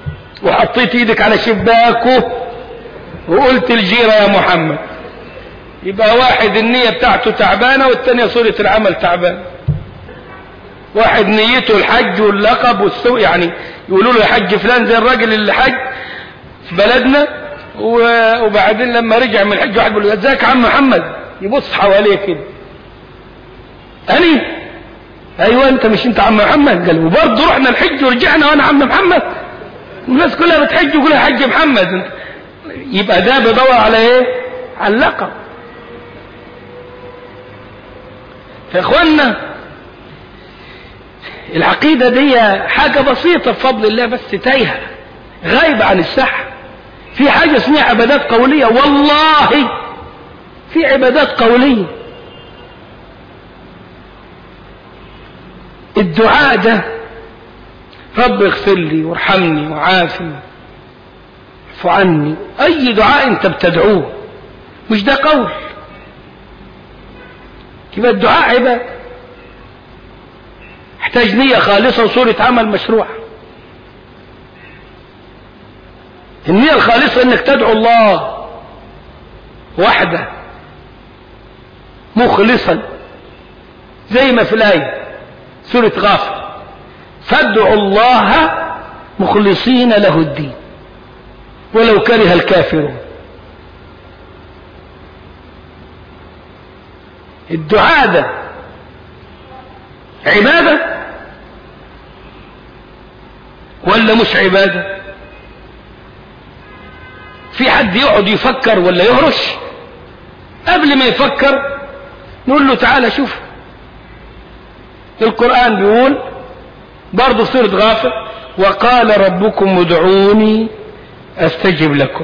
وحطيت ايدك على شباكه وقلت الجيرة يا محمد يبقى واحد النية بتاعته تعبانة والتانية صورة العمل تعبان واحد نيته الحج واللقب والسوء يعني يقولوا له يا حج فلان زي الراجل اللي حج في بلدنا وبعدين لما رجع من الحج واحد بيقول له ازيك يا عم محمد يبص حواليه كده أني أيوة أنت مش أنت عم محمد قال وبرضه رحنا الحج ورجعنا وأنا عم محمد الناس كلها بتحج ويقول حج محمد يبقى ده بيدور على إيه؟ على اللقب فإخواننا العقيدة دي حاجة بسيطة بفضل الله بس تايهة غايبة عن الساحة في حاجة اسمها عبادات قولية والله في عبادات قولية الدعاء ده رب اغفر لي وارحمني وعافني اعف عني اي دعاء انت بتدعوه مش ده قول يبقى الدعاء عبادة يحتاج نية خالصة وصورة عمل مشروعة النية الخالصة انك تدعو الله وحده مخلصا زي ما في الآية سورة غافر فادعوا الله مخلصين له الدين ولو كره الكافرون الدعاء ده عبادة ولا مش عبادة في حد يقعد يفكر ولا يهرش قبل ما يفكر نقول له تعالى شوف القرآن بيقول برضه سورة غافر وقال ربكم ادعوني استجب لكم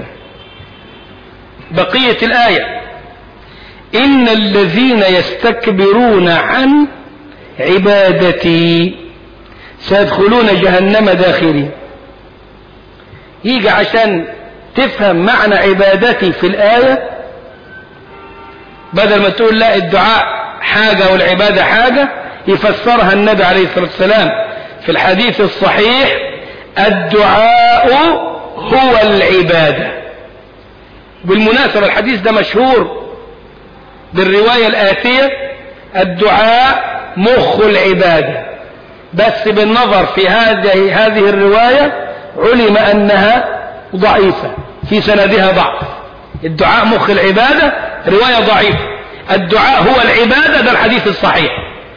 بقية الآية إن الذين يستكبرون عن عبادتي سيدخلون جهنم داخلين يجي عشان تفهم معنى عبادتي في الآية بدل ما تقول لا الدعاء حاجة والعبادة حاجة يفسرها النبي عليه الصلاة والسلام في الحديث الصحيح الدعاء هو العبادة بالمناسبة الحديث ده مشهور بالرواية الآتية الدعاء مخ العبادة بس بالنظر في هذه هذه الرواية علم أنها ضعيفة في سندها ضعف الدعاء مخ العبادة رواية ضعيفة الدعاء هو العبادة ده الحديث الصحيح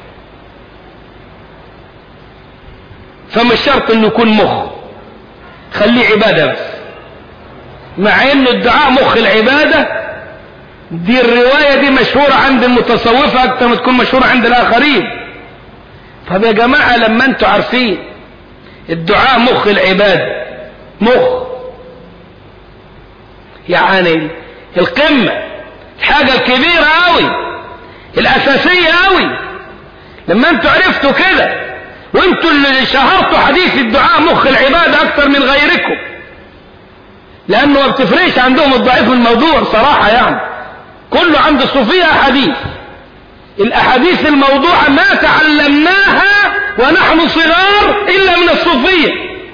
فمش شرط انه يكون مخ خليه عبادة بس مع انه الدعاء مخ العبادة دي الرواية دي مشهورة عند المتصوفة اكتر ما تكون مشهورة عند الاخرين طب يا جماعة لما انتوا عارفين الدعاء مخ العبادة مخ يعني القمة الحاجة الكبيرة قوي الاساسية قوي لما انتوا عرفتوا كده وانتوا اللي شهرتوا حديث الدعاء مخ العبادة اكتر من غيركم لانه ما بتفرقش عندهم الضعيف من الموضوع صراحة يعني كله عند الصوفية احاديث الاحاديث الموضوعة ما تعلمناها ونحن صغار الا من الصوفية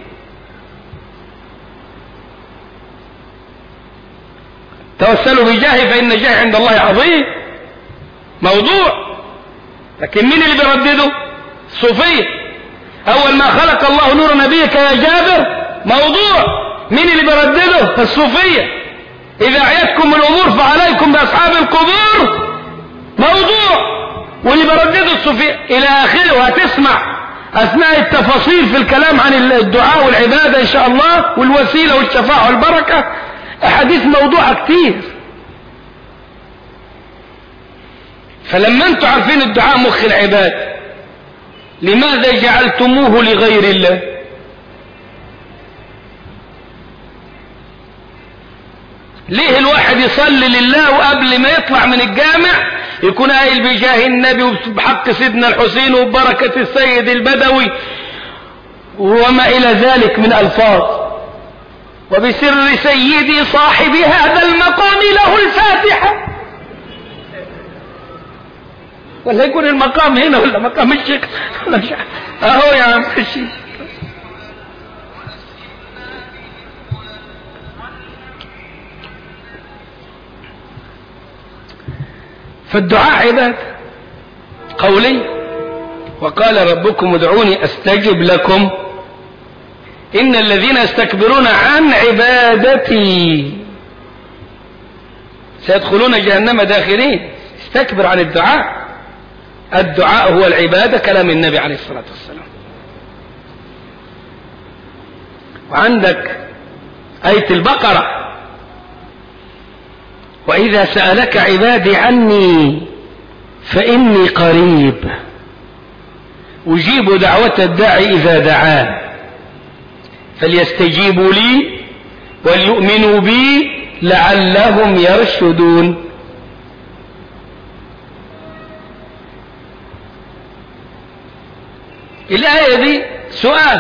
توسلوا بجاهي فان جاهي عند الله عظيم موضوع لكن مين اللي بيردده الصوفية اول ما خلق الله نور نبيك يا جابر موضوع مين اللي بيردده الصوفية اذا اعيتكم الامور فعليكم باصحاب القبور موضوع واللي بيردده الصوفية الى اخره وهتسمع اثناء التفاصيل في الكلام عن الدعاء والعبادة ان شاء الله والوسيلة والشفاعة والبركة احاديث موضوعة كتير فلما انتوا عارفين الدعاء مخ العباد لماذا جعلتموه لغير الله ليه الواحد يصلي لله وقبل ما يطلع من الجامع يكون قايل بجاه النبي وبحق سيدنا الحسين وبركة السيد البدوي وما إلى ذلك من ألفاظ وبسر سيدي صاحب هذا المقام له الفاتحة ولا يكون المقام هنا ولا مقام الشيخ ولا مش اهو يا عم الشيخ فالدعاء عبادة قولي وقال ربكم ادعوني استجب لكم ان الذين يستكبرون عن عبادتي سيدخلون جهنم داخلين استكبر عن الدعاء الدعاء هو العبادة كلام النبي عليه الصلاة والسلام وعندك آية البقرة وإذا سألك عبادي عني فإني قريب أجيب دعوة الداعي إذا دعان فليستجيبوا لي وليؤمنوا بي لعلهم يرشدون الآية دي سؤال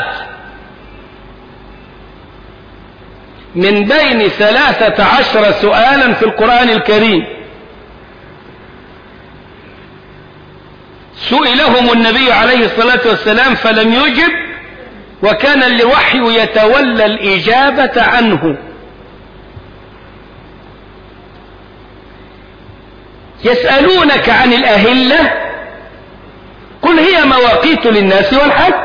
من بين ثلاثة عشر سؤالا في القرآن الكريم سئلهم النبي عليه الصلاة والسلام فلم يجب وكان الوحي يتولى الإجابة عنه يسألونك عن الأهلة قل هي مواقيت للناس والحج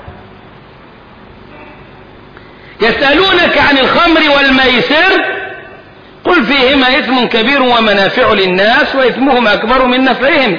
يسألونك عن الخمر والميسر قل فيهما إثم كبير ومنافع للناس وإثمهما أكبر من نفعهم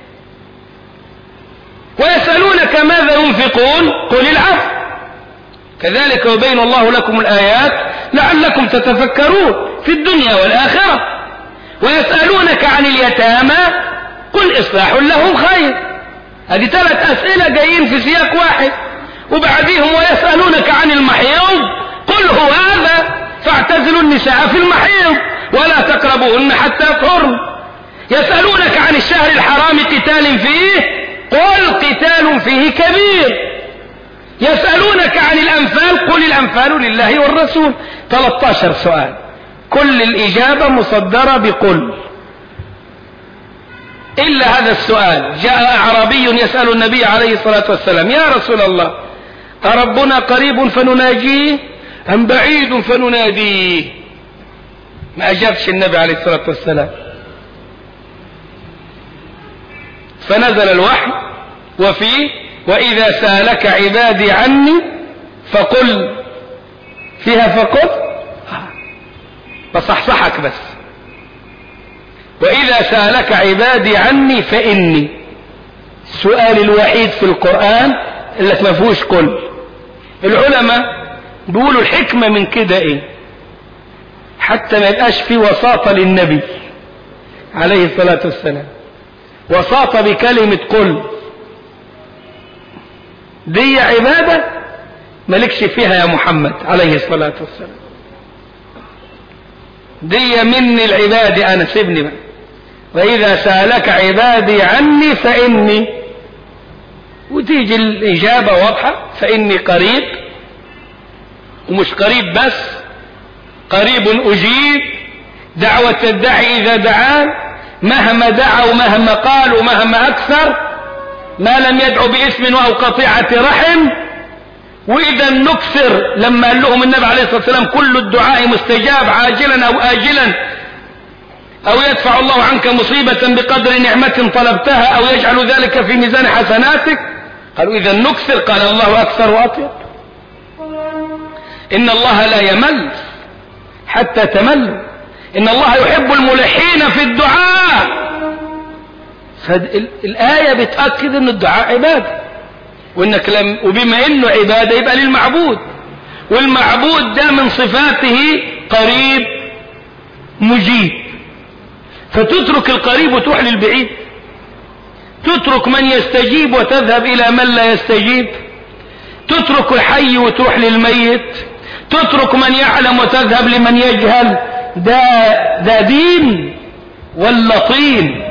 ويسألونك ماذا ينفقون قل العفو كذلك يبين الله لكم الآيات لعلكم تتفكرون في الدنيا والآخرة ويسألونك عن اليتامى قل إصلاح لهم خير هذه ثلاث أسئلة جايين في سياق واحد وبعديهم ويسألونك عن المحيض قل هو هذا فاعتزلوا النساء في المحيض ولا تقربوهن حتى يطهرن يسألونك عن الشهر الحرام قتال فيه قل قتال فيه كبير يسألونك عن الأنفال قل الأنفال لله والرسول 13 سؤال كل الإجابة مصدرة بقل إلا هذا السؤال جاء أعرابي يسأل النبي عليه الصلاة والسلام يا رسول الله أربنا قريب فنناجيه أم بعيد فنناديه ما أجابش النبي عليه الصلاة والسلام فنزل الوحي وفيه وإذا سألك عبادي عني فقل فيها فقل بصحصحك بس وإذا سألك عبادي عني فإني السؤال الوحيد في القرآن اللي ما فيهوش كل العلماء بيقولوا الحكمة من كده ايه حتى ما يبقاش في وساطة للنبي عليه الصلاة والسلام وساطة بكلمة قل دي عبادة مالكش فيها يا محمد عليه الصلاة والسلام دي مني العباد أنا سيبني بقى وإذا سألك عبادي عني فإني وتيجي الإجابة واضحة فإني قريب ومش قريب بس قريب أجيب دعوة الداعي إذا دعان مهما دعا ومهما قال ومهما أكثر ما لم يدعو باسم أو قطيعة رحم وإذا نكثر لما قال لهم النبي عليه الصلاة والسلام كل الدعاء مستجاب عاجلا أو آجلا أو يدفع الله عنك مصيبة بقدر نعمة طلبتها أو يجعل ذلك في ميزان حسناتك قالوا إذا نكثر قال الله أكثر وأطيب إن الله لا يمل حتى تمل إن الله يحب الملحين في الدعاء فالآية بتأكد أن الدعاء عبادة وإنك لم وبما إنه عبادة يبقى للمعبود والمعبود ده من صفاته قريب مجيب فتترك القريب وتروح للبعيد تترك من يستجيب وتذهب إلى من لا يستجيب تترك الحي وتروح للميت تترك من يعلم وتذهب لمن يجهل ده, ده دين ولا طين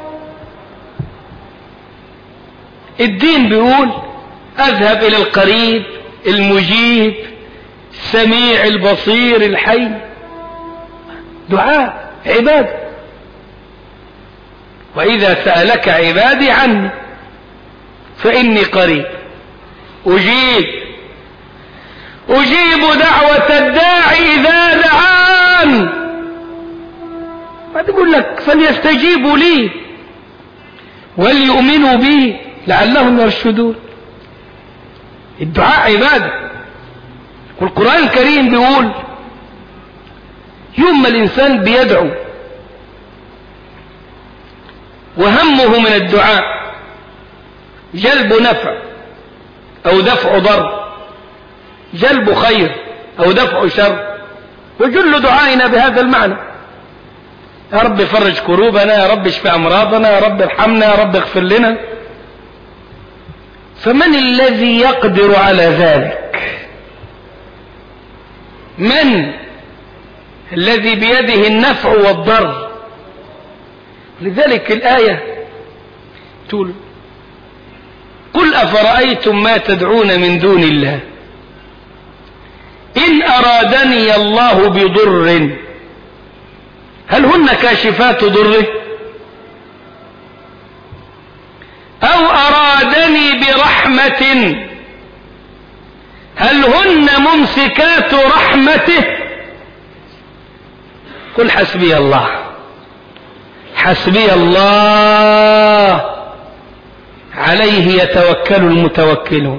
الدين بيقول اذهب الى القريب المجيب السميع البصير الحي دعاء عباده واذا سالك عبادي عني فاني قريب اجيب اجيب دعوه الداعي اذا دعان ما تقول لك فليستجيبوا لي وليؤمنوا به لعلهم يرشدون الدعاء عبادة والقرآن الكريم بيقول يوم ما الإنسان بيدعو وهمه من الدعاء جلب نفع أو دفع ضر جلب خير أو دفع شر وجل دعائنا بهذا المعنى يا رب فرج كروبنا يا رب اشف أمراضنا يا رب ارحمنا يا رب اغفر لنا فمن الذي يقدر على ذلك من الذي بيده النفع والضر لذلك الآية تقول قل أفرأيتم ما تدعون من دون الله إن أرادني الله بضر هل هن كاشفات ضره أو أرادني برحمة هل هن ممسكات رحمته قل حسبي الله حسبي الله عليه يتوكل المتوكلون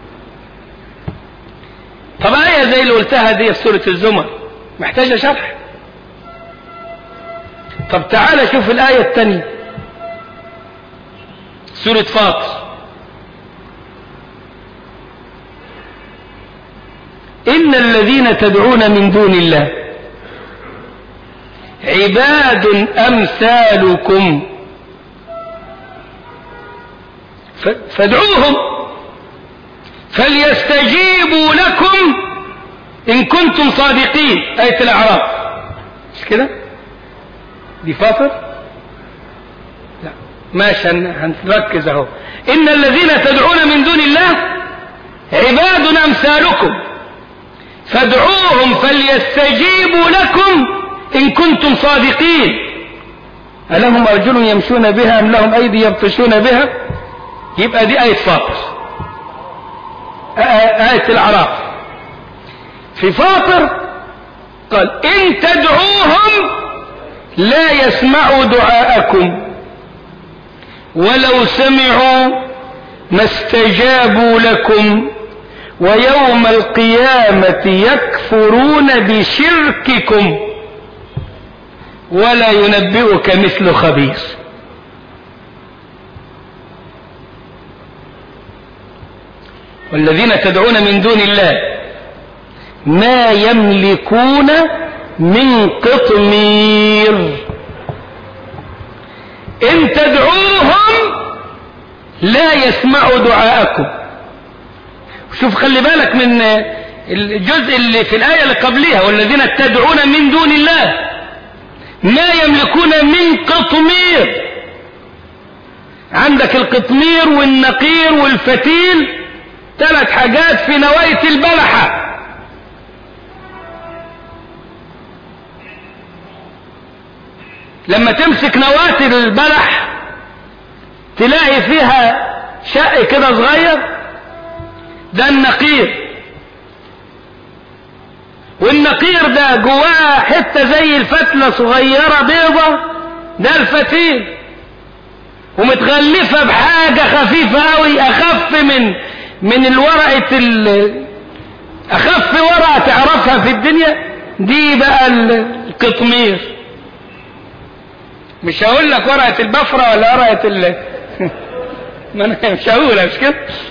طب آية زي اللي قلتها دي في سورة الزمر محتاجة شرح طب تعالى شوف الآية الثانية سورة فاطر إن الذين تدعون من دون الله عباد أمثالكم فادعوهم فليستجيبوا لكم إن كنتم صادقين آية الأعراف مش كده دي فاطر لا ماشي هنركز اهو إن الذين تدعون من دون الله عباد أمثالكم فادعوهم فليستجيبوا لكم إن كنتم صادقين ألهم أرجل يمشون بها أم لهم أيدي يبطشون بها يبقى دي آية فاطر آية الأعراف في فاطر قال إن تدعوهم لا يسمعوا دعاءكم ولو سمعوا ما استجابوا لكم ويوم القيامة يكفرون بشرككم ولا ينبئك مثل خبير والذين تدعون من دون الله ما يملكون من قطمير إن تدعوهم لا يسمعوا دعاءكم شوف خلي بالك من الجزء اللي في الآية اللي قبلها والذين تدعون من دون الله ما يملكون من قطمير عندك القطمير والنقير والفتيل ثلاث حاجات في نواية البلحة لما تمسك نواة البلح تلاقي فيها شق كده صغير ده النقير والنقير ده جواه حتة زي الفتلة صغيرة بيضة ده الفتيل ومتغلفة بحاجة خفيفة قوي أخف من من الورقة ال أخف ورقة تعرفها في الدنيا دي بقى القطمير مش هقول لك ورقة البفرة ولا ورقة ال ما انا مش هقولها مش كده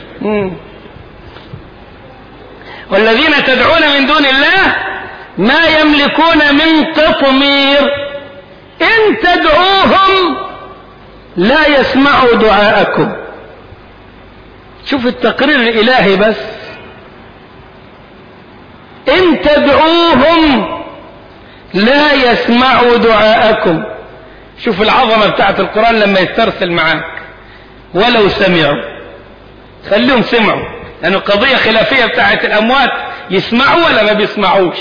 والذين تدعون من دون الله ما يملكون من قطمير إن تدعوهم لا يسمعوا دعاءكم شوف التقرير الإلهي بس إن تدعوهم لا يسمعوا دعاءكم شوف العظمة بتاعت القرآن لما يسترسل معاك ولو سمعوا خليهم سمعوا لأن يعني القضية خلافية بتاعت الأموات يسمعوا ولا ما بيسمعوش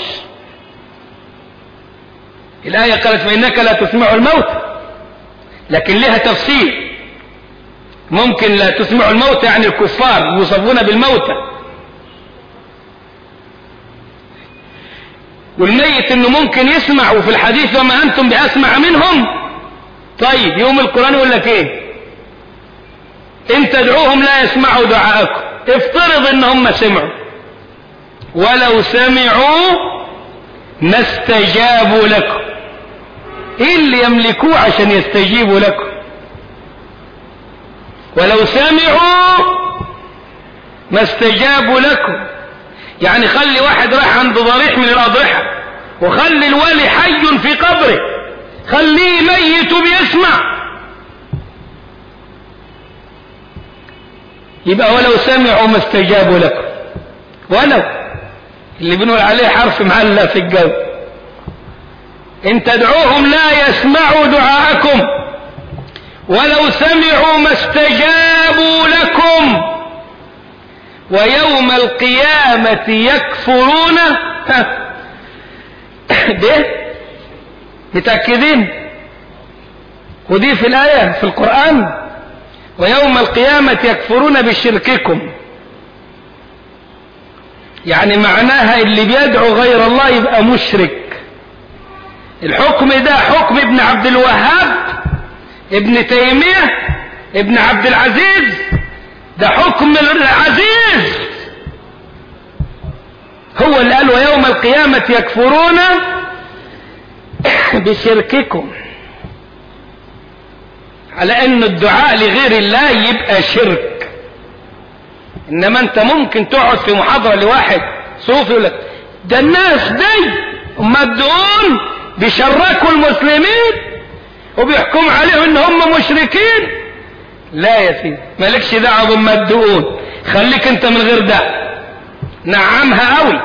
الآية قالت فإنك لا تسمع الموت لكن لها تفسير ممكن لا تسمع الموت يعني الكفار يوصفون بالموتى والميت انه ممكن يسمع وفي الحديث وما انتم باسمع منهم طيب يوم القرآن يقول لك ايه إن تدعوهم لا يسمعوا دعاءكم افترض إن هم سمعوا ولو سمعوا ما استجابوا لكم ايه اللي يملكوه عشان يستجيبوا لكم ولو سمعوا ما استجابوا لكم يعني خلي واحد راح عند ضريح من الأضرحة وخلي الولي حي في قبره خليه ميت بيسمع يبقى ولو سمعوا ما استجابوا لكم ولو اللي بنقول عليه حرف معلق في الجو إن تدعوهم لا يسمعوا دعاءكم ولو سمعوا ما استجابوا لكم ويوم القيامة يكفرون ده متأكدين ودي في الآية في القرآن ويوم القيامة يكفرون بشرككم يعني معناها اللي بيدعو غير الله يبقى مشرك الحكم ده حكم ابن عبد الوهاب ابن تيمية ابن عبد العزيز ده حكم العزيز هو اللي قال ويوم القيامة يكفرون بشرككم على ان الدعاء لغير الله يبقى شرك انما انت ممكن تقعد في محاضرة لواحد صوفي يقول لك ده الناس دي هم الدعون بيشركوا المسلمين وبيحكموا عليهم ان هم مشركين لا يا سيدي مالكش دعوه بما الدقون خليك انت من غير ده نعمها قوي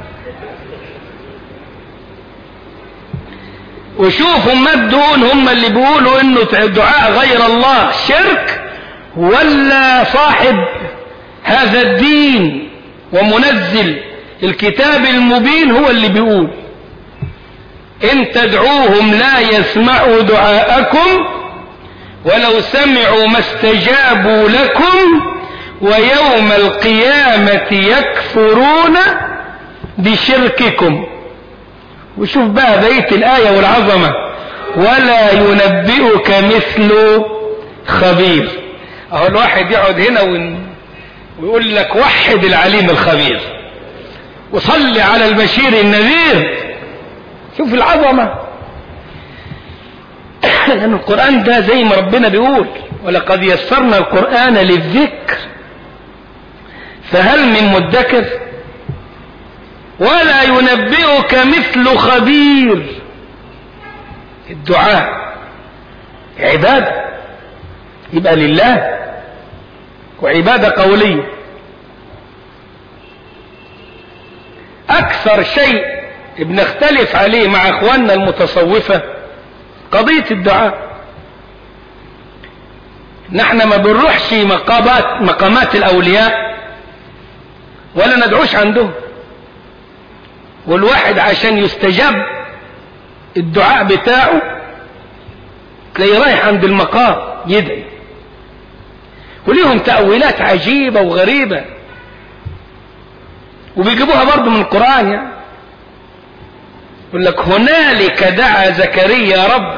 وشوف هم الدقون هم اللي بيقولوا انه دعاء غير الله شرك ولا صاحب هذا الدين ومنزل الكتاب المبين هو اللي بيقول إن تدعوهم لا يسمعوا دعاءكم ولو سمعوا ما استجابوا لكم ويوم القيامة يكفرون بشرككم وشوف بقى بقية الآية والعظمة ولا ينبئك مثل خبير اهو الواحد يقعد هنا ويقول لك وحد العليم الخبير وصلي على البشير النذير شوف العظمة لأن القرآن ده زي ما ربنا بيقول ولقد يسرنا القرآن للذكر فهل من مدكر ولا ينبئك مثل خبير الدعاء عبادة يبقى لله وعبادة قولية أكثر شيء بنختلف عليه مع اخواننا المتصوفة قضية الدعاء نحن ما بنروحش مقامات مقامات الاولياء ولا ندعوش عندهم والواحد عشان يستجاب الدعاء بتاعه تلاقيه رايح عند المقام يدعي وليهم تأويلات عجيبة وغريبة وبيجيبوها برضه من القرآن يعني يقول لك هنالك دعا زكريا ربه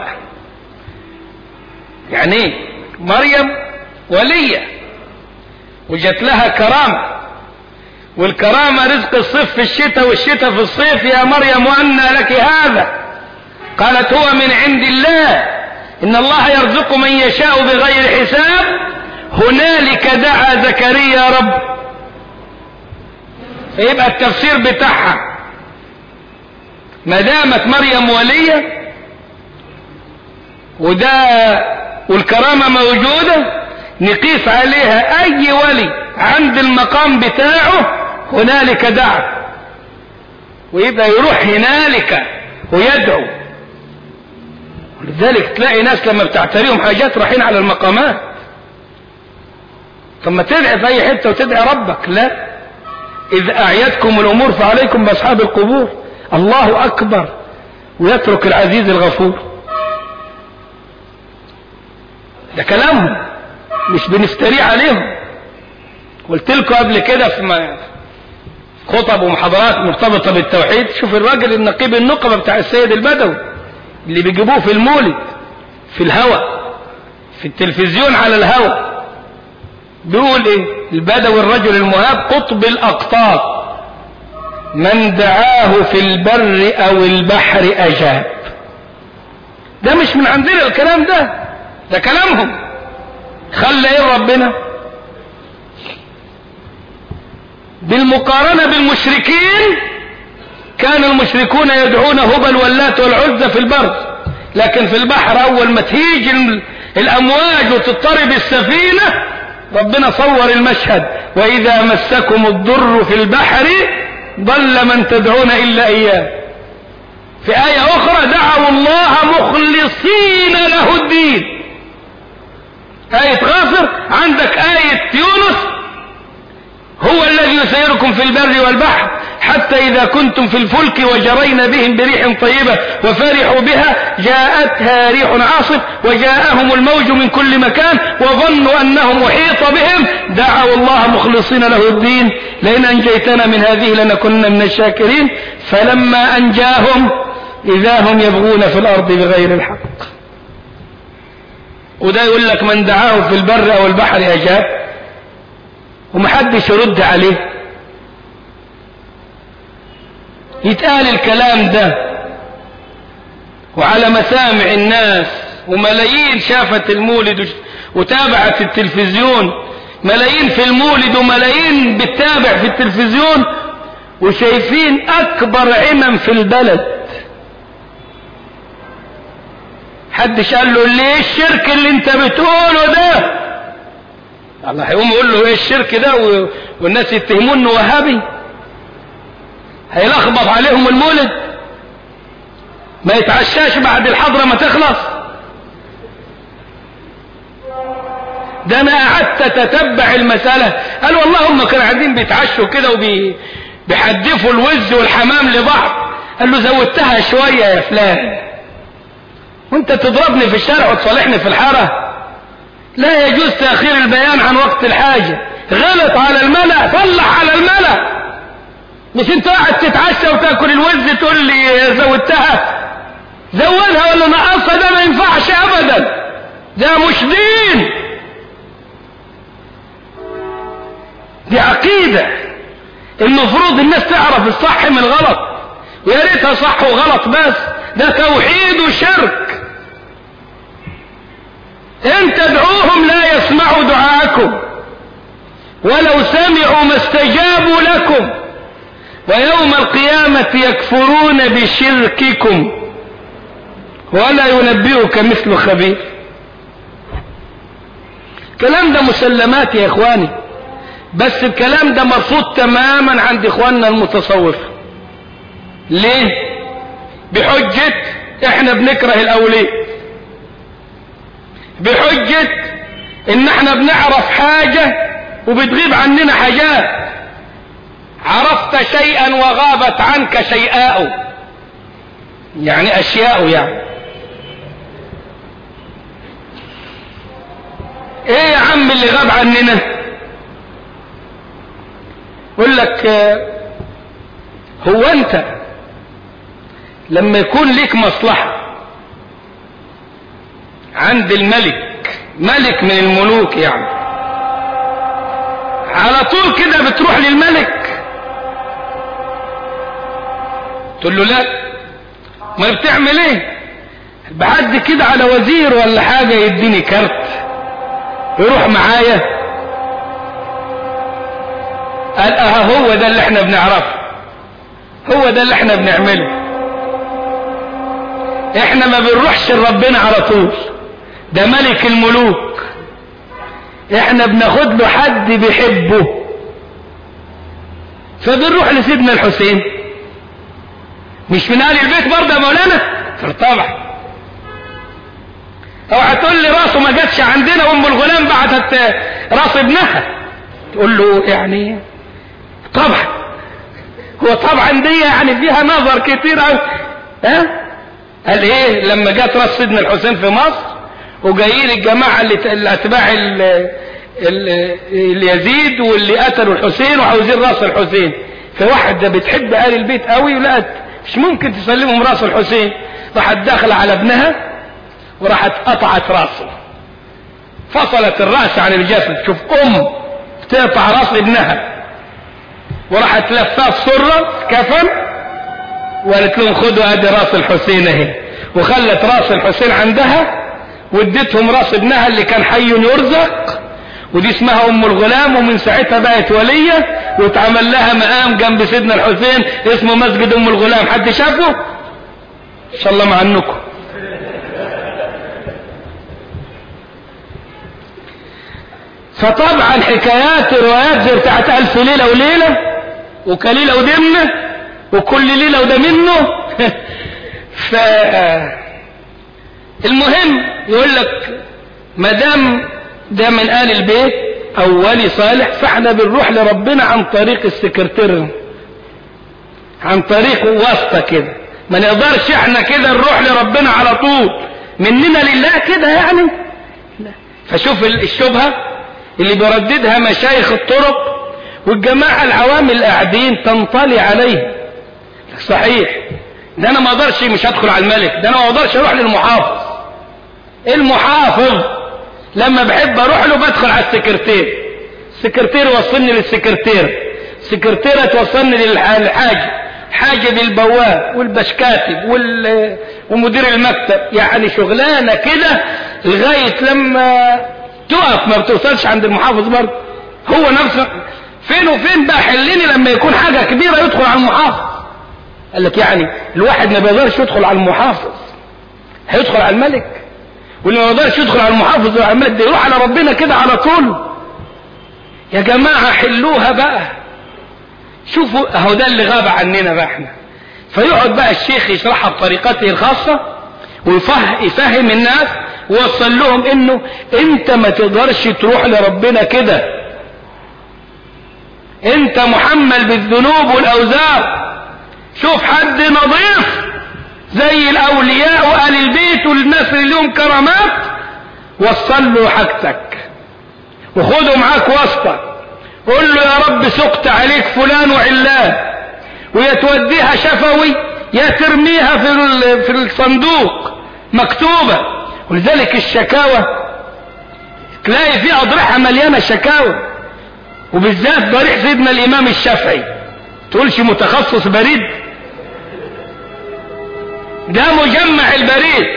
يعني ايه مريم ولية وجت لها كرامة والكرامة رزق الصيف في الشتاء والشتاء في الصيف يا مريم وأنى لك هذا قالت هو من عند الله إن الله يرزق من يشاء بغير حساب هنالك دعا زكريا رب فيبقى التفسير بتاعها ما دامت مريم ولية وده والكرامة موجودة نقيس عليها أي ولي عند المقام بتاعه هنالك دعا ويبقى يروح هنالك ويدعو ولذلك تلاقي ناس لما بتعتريهم حاجات رايحين على المقامات طب ما تدعي في اي حته وتدعي ربك لا اذ اعيتكم الامور فعليكم باصحاب القبور الله اكبر ويترك العزيز الغفور ده كلامهم مش بنفتريه عليهم قلت لكم قبل كده في خطب ومحاضرات مرتبطة بالتوحيد شوف الراجل النقيب النقبة بتاع السيد البدوي اللي بيجيبوه في المولد في الهوى في التلفزيون على الهوى بيقول ايه البدوي الرجل المهاب قطب الاقطاب من دعاه في البر او البحر اجاب ده مش من عندنا الكلام ده ده كلامهم خلى ايه ربنا بالمقارنة بالمشركين كان المشركون يدعون هبل واللات والعزى في البر لكن في البحر اول ما تهيج الامواج وتضطرب السفينة ربنا صور المشهد واذا مسكم الضر في البحر ضل من تدعون الا اياه في آية أخرى دعوا الله مخلصين له الدين آية غافر عندك آية يونس هو الذي يسيركم في البر والبحر حتى إذا كنتم في الفلك وجرين بهم بريح طيبة وفرحوا بها جاءتها ريح عاصف وجاءهم الموج من كل مكان وظنوا أنهم أحيط بهم دعوا الله مخلصين له الدين لئن أنجيتنا من هذه لنكن من الشاكرين فلما أنجاهم إذا هم يبغون في الأرض بغير الحق وده يقول لك من دعاه في البر أو البحر أجاب ومحدش يرد عليه يتقال الكلام ده وعلى مسامع الناس وملايين شافت المولد وتابعت التلفزيون ملايين في المولد وملايين بتتابع في التلفزيون وشايفين أكبر عمم في البلد حدش قال له ليه الشرك اللي انت بتقوله ده الله هيقوم يقول له ايه الشرك ده والناس يتهمون انه وهابي هيلخبط عليهم المولد ما يتعشاش بعد الحضرة ما تخلص ده انا قعدت اتتبع المسألة قال والله هم كانوا قاعدين بيتعشوا كده وبيحدفوا الوز والحمام لبعض قال له زودتها شوية يا فلان وانت تضربني في الشارع وتصالحني في الحارة لا يجوز تأخير البيان عن وقت الحاجة غلط على الملأ صلح على الملأ مش انت قاعد تتعشى وتاكل الوز تقول لي زودتها زودها ولا نقصها ده ما ينفعش ابدا ده مش دين دي عقيدة المفروض الناس تعرف الصح من الغلط ويا ريتها صح وغلط بس ده توحيد وشرك ان تدعوهم لا يسمعوا دعاءكم ولو سمعوا ما استجابوا لكم ويوم القيامة يكفرون بشرككم ولا ينبئك مثل خبير الكلام ده مسلمات يا اخواني بس الكلام ده مرفوض تماما عند اخواننا المتصوفة ليه بحجة احنا بنكره الاولياء بحجة ان احنا بنعرف حاجة وبتغيب عننا حاجات عرفت شيئا وغابت عنك شيئاء يعني اشياء يعني ايه يا عم اللي غاب عننا يقول لك هو انت لما يكون ليك مصلحة عند الملك ملك من الملوك يعني على طول كده بتروح للملك تقول له لا ما بتعمل ايه بعد كده على وزير ولا حاجة يديني كارت يروح معايا قال اه هو ده اللي احنا بنعرفه هو ده اللي احنا بنعمله احنا ما بنروحش لربنا على طول ده ملك الملوك احنا بناخد له حد بيحبه فبنروح لسيدنا الحسين مش من اهل البيت برضه يا مولانا طبعا او هتقول لي راسه ما جاتش عندنا ام الغلام بعتت راس ابنها تقول له يعني طبعا هو طبعا دي يعني فيها نظر كتير أو ها قال ايه لما جت راس سيدنا الحسين في مصر وجايين الجماعة اللي اللي اتباع اليزيد واللي قتلوا الحسين وعاوزين راس الحسين فواحدة بتحب آل البيت قوي ولقت مش ممكن تسلمهم راس الحسين راحت داخلة على ابنها وراحت قطعت راسه فصلت الرأس عن الجسد شوف أم تقطع رأس ابنها وراحت لفاه في سرة كفن وقالت لهم خدوا ادي راس الحسين اهي وخلت راس الحسين عندها واديتهم راس ابنها اللي كان حي يرزق ودي اسمها ام الغلام ومن ساعتها بقت ولية واتعمل لها مقام جنب سيدنا الحسين اسمه مسجد ام الغلام حد شافه ان شاء الله مع عنكم فطبعا حكايات روايات زي بتاعت الف ليلة وليلة وكليلة ودمنة وكل ليلة وده منه ف المهم يقول لك ما دام ده من آل البيت أو ولي صالح فاحنا بنروح لربنا عن طريق السكرتير عن طريق واسطة كده ما نقدرش احنا كده نروح لربنا على طول مننا لله كده يعني فشوف الشبهة اللي بيرددها مشايخ الطرق والجماعة العوام اللي قاعدين تنطلي عليه صحيح ده انا ما اقدرش مش هدخل على الملك ده انا ما اقدرش اروح للمحافظ المحافظ لما بحب اروح له بدخل على السكرتير السكرتير يوصلني للسكرتير السكرتيرة توصلني للحاج حاجة للبواب والبشكاتب وال... ومدير المكتب يعني شغلانة كده لغاية لما تقف ما بتوصلش عند المحافظ برضه هو نفسه فين وفين بقى حلني لما يكون حاجة كبيرة يدخل على المحافظ قال لك يعني الواحد ما بيقدرش يدخل على المحافظ هيدخل على الملك واللي ما يقدرش يدخل على المحافظ ولا على الملك ده يروح على ربنا كده على طول يا جماعة حلوها بقى شوفوا اهو ده اللي غاب عننا بقى احنا فيقعد بقى الشيخ يشرحها بطريقته الخاصة ويفهم الناس ووصل لهم انه انت ما تقدرش تروح لربنا كده انت محمل بالذنوب والاوزار شوف حد نظيف زي الاولياء وآل البيت والناس اللي لهم كرامات وصل له حاجتك وخده معاك واسطة قول له يا رب سقت عليك فلان وعلان ويا توديها شفوي يا ترميها في في الصندوق مكتوبة ولذلك الشكاوى تلاقي في أضرحة مليانة شكاوى وبالذات ضريح سيدنا الإمام الشافعي تقولش متخصص بريد ده مجمع البريد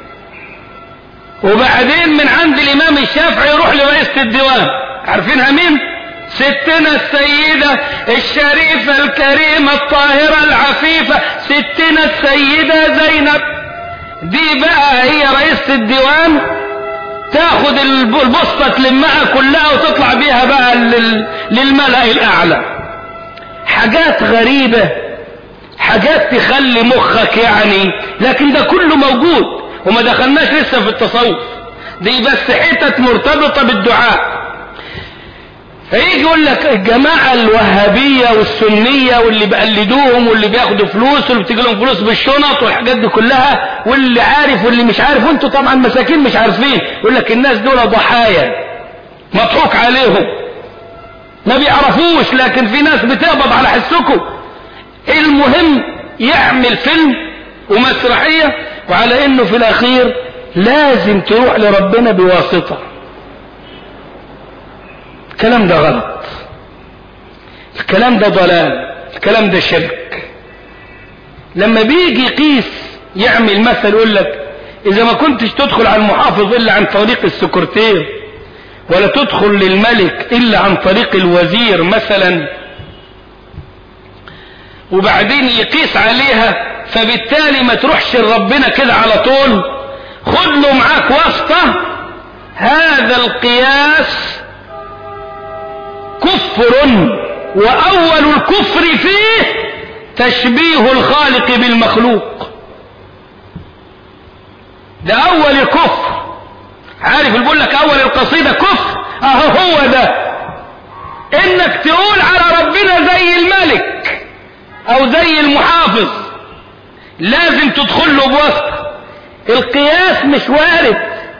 وبعدين من عند الإمام الشافعي يروح لرئيسة الديوان عارفينها مين ستنا السيدة الشريفة الكريمة الطاهرة العفيفة ستنا السيدة زينب دي بقى هي رئيسة الديوان تاخد البسطة تلمها كلها وتطلع بيها بقى للملأ الأعلى حاجات غريبة حاجات تخلي مخك يعني لكن ده كله موجود وما دخلناش لسه في التصوف دي بس حتت مرتبطة بالدعاء فيجي يقول لك الجماعة الوهابية والسنية واللي بقلدوهم واللي بياخدوا فلوس واللي بتيجي لهم فلوس بالشنط والحاجات دي كلها واللي عارف واللي مش عارف وانتوا طبعا مساكين مش عارفين يقول لك الناس دول ضحايا مضحوك عليهم ما بيعرفوش لكن في ناس بتقبض على حسكم المهم يعمل فيلم ومسرحية وعلى انه في الاخير لازم تروح لربنا بواسطة الكلام ده غلط الكلام ده ضلال الكلام ده شرك لما بيجي يقيس يعمل مثل يقول لك اذا ما كنتش تدخل على المحافظ الا عن طريق السكرتير ولا تدخل للملك الا عن طريق الوزير مثلا وبعدين يقيس عليها فبالتالي ما تروحش لربنا كده على طول خد له معاك واسطة هذا القياس كفر وأول الكفر فيه تشبيه الخالق بالمخلوق ده أول كفر عارف اللي بيقول لك أول القصيدة كفر أهو هو ده إنك تقول على ربنا زي الملك أو زي المحافظ لازم تدخل له بواسطة القياس مش وارد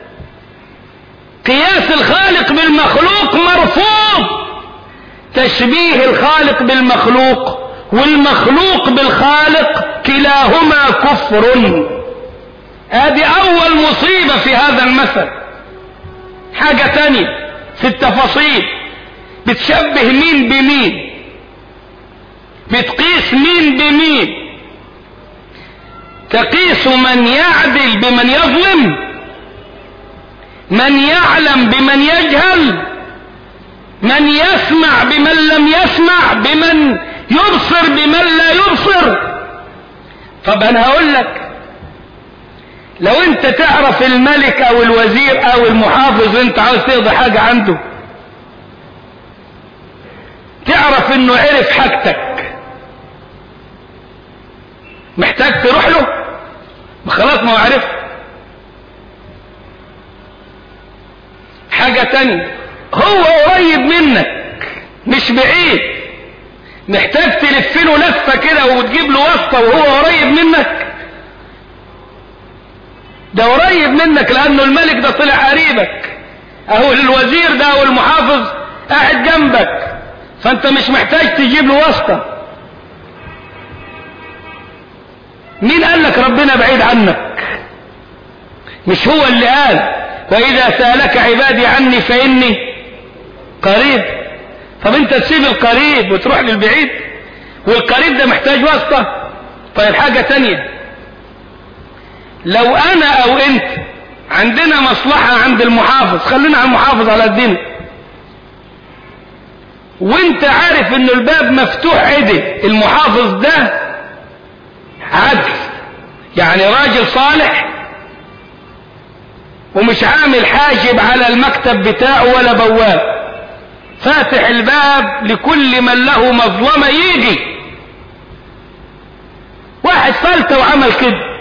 قياس الخالق بالمخلوق مرفوض تشبيه الخالق بالمخلوق والمخلوق بالخالق كلاهما كفر ادي اول مصيبة في هذا المثل حاجة تانية في التفاصيل بتشبه مين بمين بتقيس مين بمين تقيس من يعدل بمن يظلم من يعلم بمن يجهل من يسمع بمن لم يسمع بمن يبصر بمن لا يبصر طب انا هقول لك لو انت تعرف الملك او الوزير او المحافظ انت عاوز تقضي حاجة عنده تعرف انه عرف حاجتك محتاج تروح له خلاص ما هو عرف حاجة تانية هو قريب منك مش بعيد محتاج تلف له لفة كده وتجيب له واسطة وهو قريب منك ده قريب منك لانه الملك ده طلع قريبك اهو الوزير ده او المحافظ قاعد جنبك فانت مش محتاج تجيب له واسطة مين قال لك ربنا بعيد عنك مش هو اللي قال واذا سألك عبادي عني فاني قريب طب انت تسيب القريب وتروح للبعيد والقريب ده محتاج واسطة طيب حاجة تانية لو انا او انت عندنا مصلحة عند المحافظ خلينا على المحافظ على الدين وانت عارف ان الباب مفتوح عدل المحافظ ده عدل يعني راجل صالح ومش عامل حاجب على المكتب بتاعه ولا بواب فاتح الباب لكل من له مظلمة يجي واحد فلت وعمل كده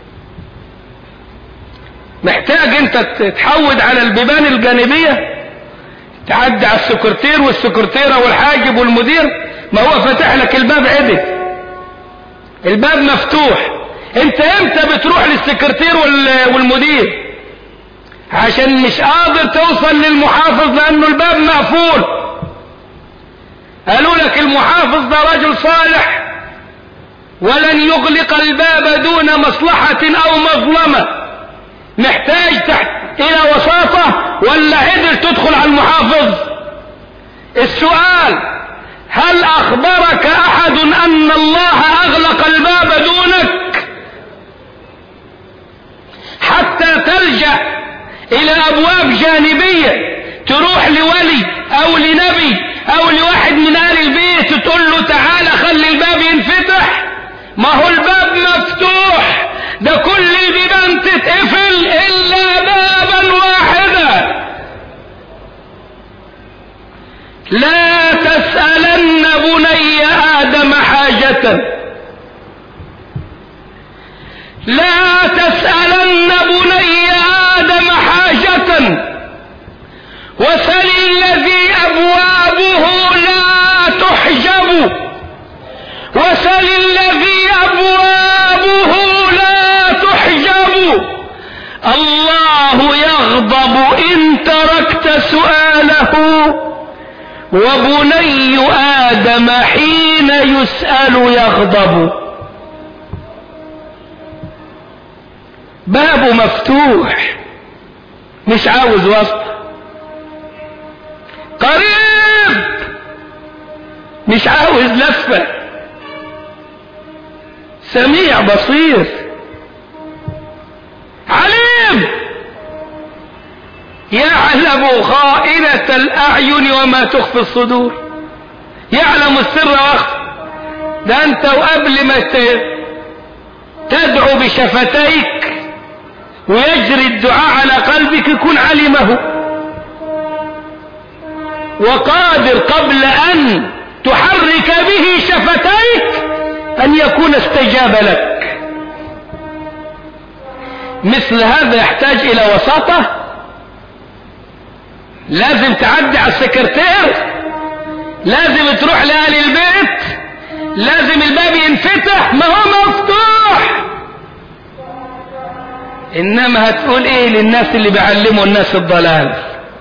محتاج انت تتحود على البيبان الجانبية تعدي على السكرتير والسكرتيرة والحاجب والمدير ما هو فاتح لك الباب عدل الباب مفتوح انت امتى بتروح للسكرتير والمدير عشان مش قادر توصل للمحافظ لانه الباب مقفول قالوا لك المحافظ ده رجل صالح ولن يغلق الباب دون مصلحة او مظلمة محتاج تحت الى وساطة ولا عدل تدخل على المحافظ السؤال هل اخبرك احد ان الله اغلق الباب دونك حتى تلجأ الى ابواب جانبية تروح لولي او لنبي او لواحد من اهل البيت تقول له تعالى خلي الباب ينفتح ما هو الباب مفتوح ده كل البيبان تتقفل الا بابا واحدا لا تسألن بني آدم حاجة لا تسألن بني آدم حاجة وسل الذي أبوابه لا تحجب وسل الذي أبوابه لا تحجب الله يغضب إن تركت سؤاله وبني آدم حين يسأل يغضب بابه مفتوح مش عاوز وسط قريب مش عاوز لفة سميع بصير عليم يعلم خائنة الأعين وما تخفي الصدور يعلم السر واخفى ده أنت وقبل ما تدعو بشفتيك ويجري الدعاء على قلبك يكون علمه وقادر قبل أن تحرك به شفتيك أن يكون استجاب لك مثل هذا يحتاج إلى وساطة لازم تعدي على السكرتير لازم تروح لأهل البيت لازم الباب ينفتح ما هو مفتوح انما هتقول ايه للناس اللي بيعلموا الناس الضلال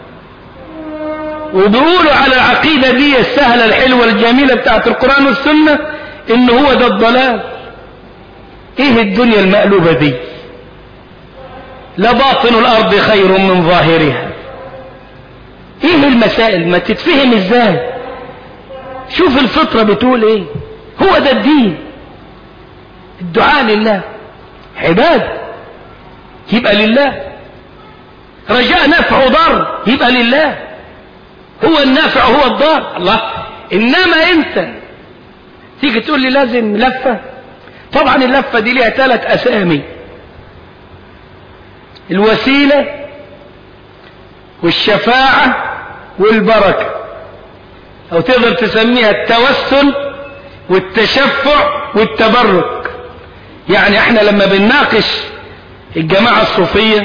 وبيقولوا على العقيدة دي السهلة الحلوة الجميلة بتاعت القرآن والسنة ان هو ده الضلال ايه الدنيا المقلوبة دي لباطن الارض خير من ظاهرها ايه المسائل ما تتفهم ازاي شوف الفطرة بتقول ايه هو ده الدين الدعاء لله عبادة يبقى لله رجاء نفع وضر يبقى لله هو النافع هو الضار الله انما انت تيجي تقول لي لازم لفة طبعا اللفة دي ليها ثلاث اسامي الوسيلة والشفاعة والبركة او تقدر تسميها التوسل والتشفع والتبرك يعني احنا لما بنناقش الجماعة الصوفية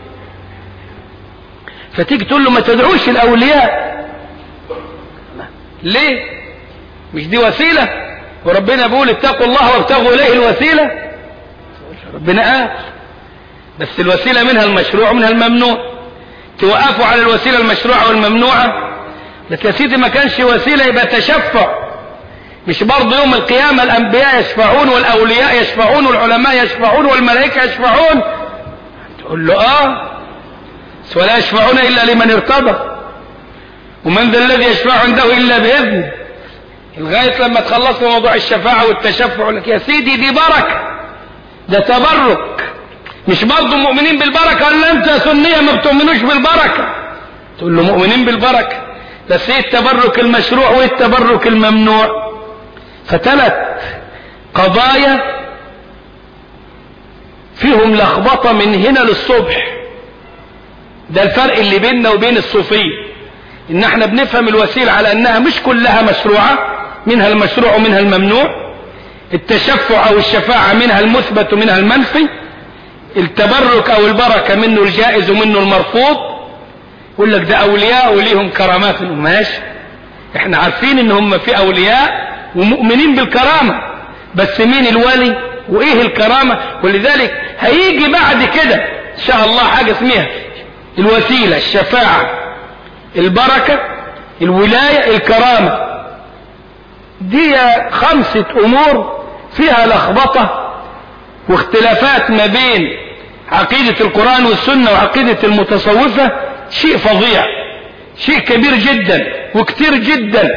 فتيجي تقول له ما تدعوش الاولياء ليه مش دي وسيلة وربنا بيقول اتقوا الله وابتغوا اليه الوسيلة ربنا قال بس الوسيلة منها المشروع ومنها الممنوع توقفوا على الوسيلة المشروعة والممنوعة لكن يا سيدي ما كانش وسيلة يبقى تشفع مش برضه يوم القيامة الأنبياء يشفعون والأولياء يشفعون والعلماء يشفعون والملائكة يشفعون تقول له آه ولا يشفعون إلا لمن ارتضى ومن ذا الذي يشفع عنده إلا بإذنه لغاية لما تخلصوا موضوع الشفاعة والتشفع لك يا سيدي دي بركة ده تبرك مش برضه مؤمنين بالبركة ولا أنت يا سنية ما بتؤمنوش بالبركة تقول له مؤمنين بالبركة بس ايه التبرك المشروع وايه التبرك الممنوع فثلاث قضايا فيهم لخبطة من هنا للصبح ده الفرق اللي بيننا وبين الصوفية ان احنا بنفهم الوسيلة على انها مش كلها مشروعة منها المشروع ومنها الممنوع التشفع او الشفاعة منها المثبت ومنها المنفي التبرك او البركة منه الجائز ومنه المرفوض يقول لك ده اولياء وليهم كرامات ماشي احنا عارفين ان هم في اولياء ومؤمنين بالكرامة بس مين الولي وايه الكرامة ولذلك هيجي بعد كده ان شاء الله حاجة اسمها الوسيلة الشفاعة البركة الولاية الكرامة دي خمسة امور فيها لخبطة واختلافات ما بين عقيدة القرآن والسنة وعقيدة المتصوفة شيء فظيع شيء كبير جدا وكتير جدا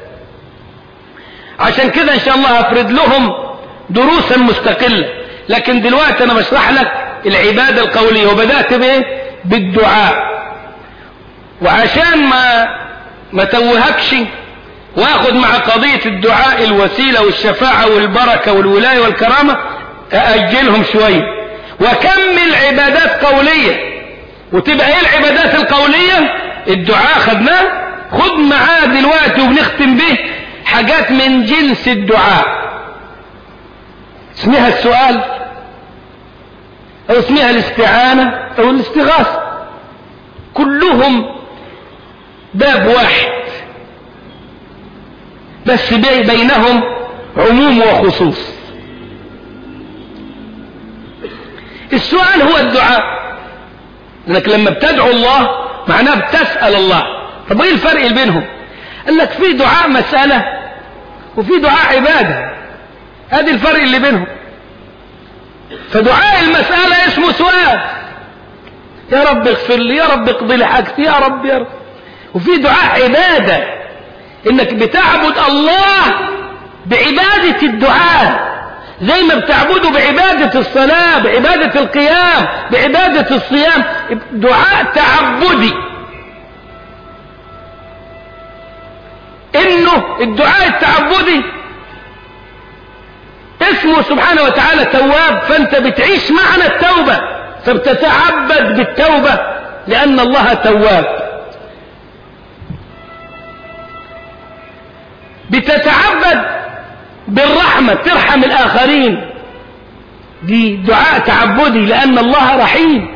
عشان كده ان شاء الله هفرد لهم دروسا مستقلة لكن دلوقتي انا بشرح لك العبادة القولية وبدأت بايه بالدعاء وعشان ما ما توهكش واخد مع قضية الدعاء الوسيلة والشفاعة والبركة والولاية والكرامة أأجلهم شوية وكمل عبادات قولية وتبقى ايه العبادات القولية الدعاء خدناه خد معاه دلوقتي وبنختم به حاجات من جنس الدعاء اسمها السؤال او اسمها الاستعانة او الاستغاثة كلهم باب واحد بس بينهم عموم وخصوص السؤال هو الدعاء انك لما بتدعو الله معناه بتسأل الله طب ايه الفرق بينهم قال لك في دعاء مسألة وفي دعاء عبادة هذا الفرق اللي بينهم فدعاء المسألة اسمه سؤال يا رب اغفر لي يا رب اقضي لي حاجتي يا رب يا رب وفي دعاء عبادة انك بتعبد الله بعبادة الدعاء زي ما بتعبده بعبادة الصلاة بعبادة القيام بعبادة الصيام دعاء تعبدي انه الدعاء التعبدي اسمه سبحانه وتعالى تواب فانت بتعيش معنى التوبة فبتتعبد بالتوبة لان الله تواب بتتعبد بالرحمة ترحم الآخرين دي دعاء تعبدي لأن الله رحيم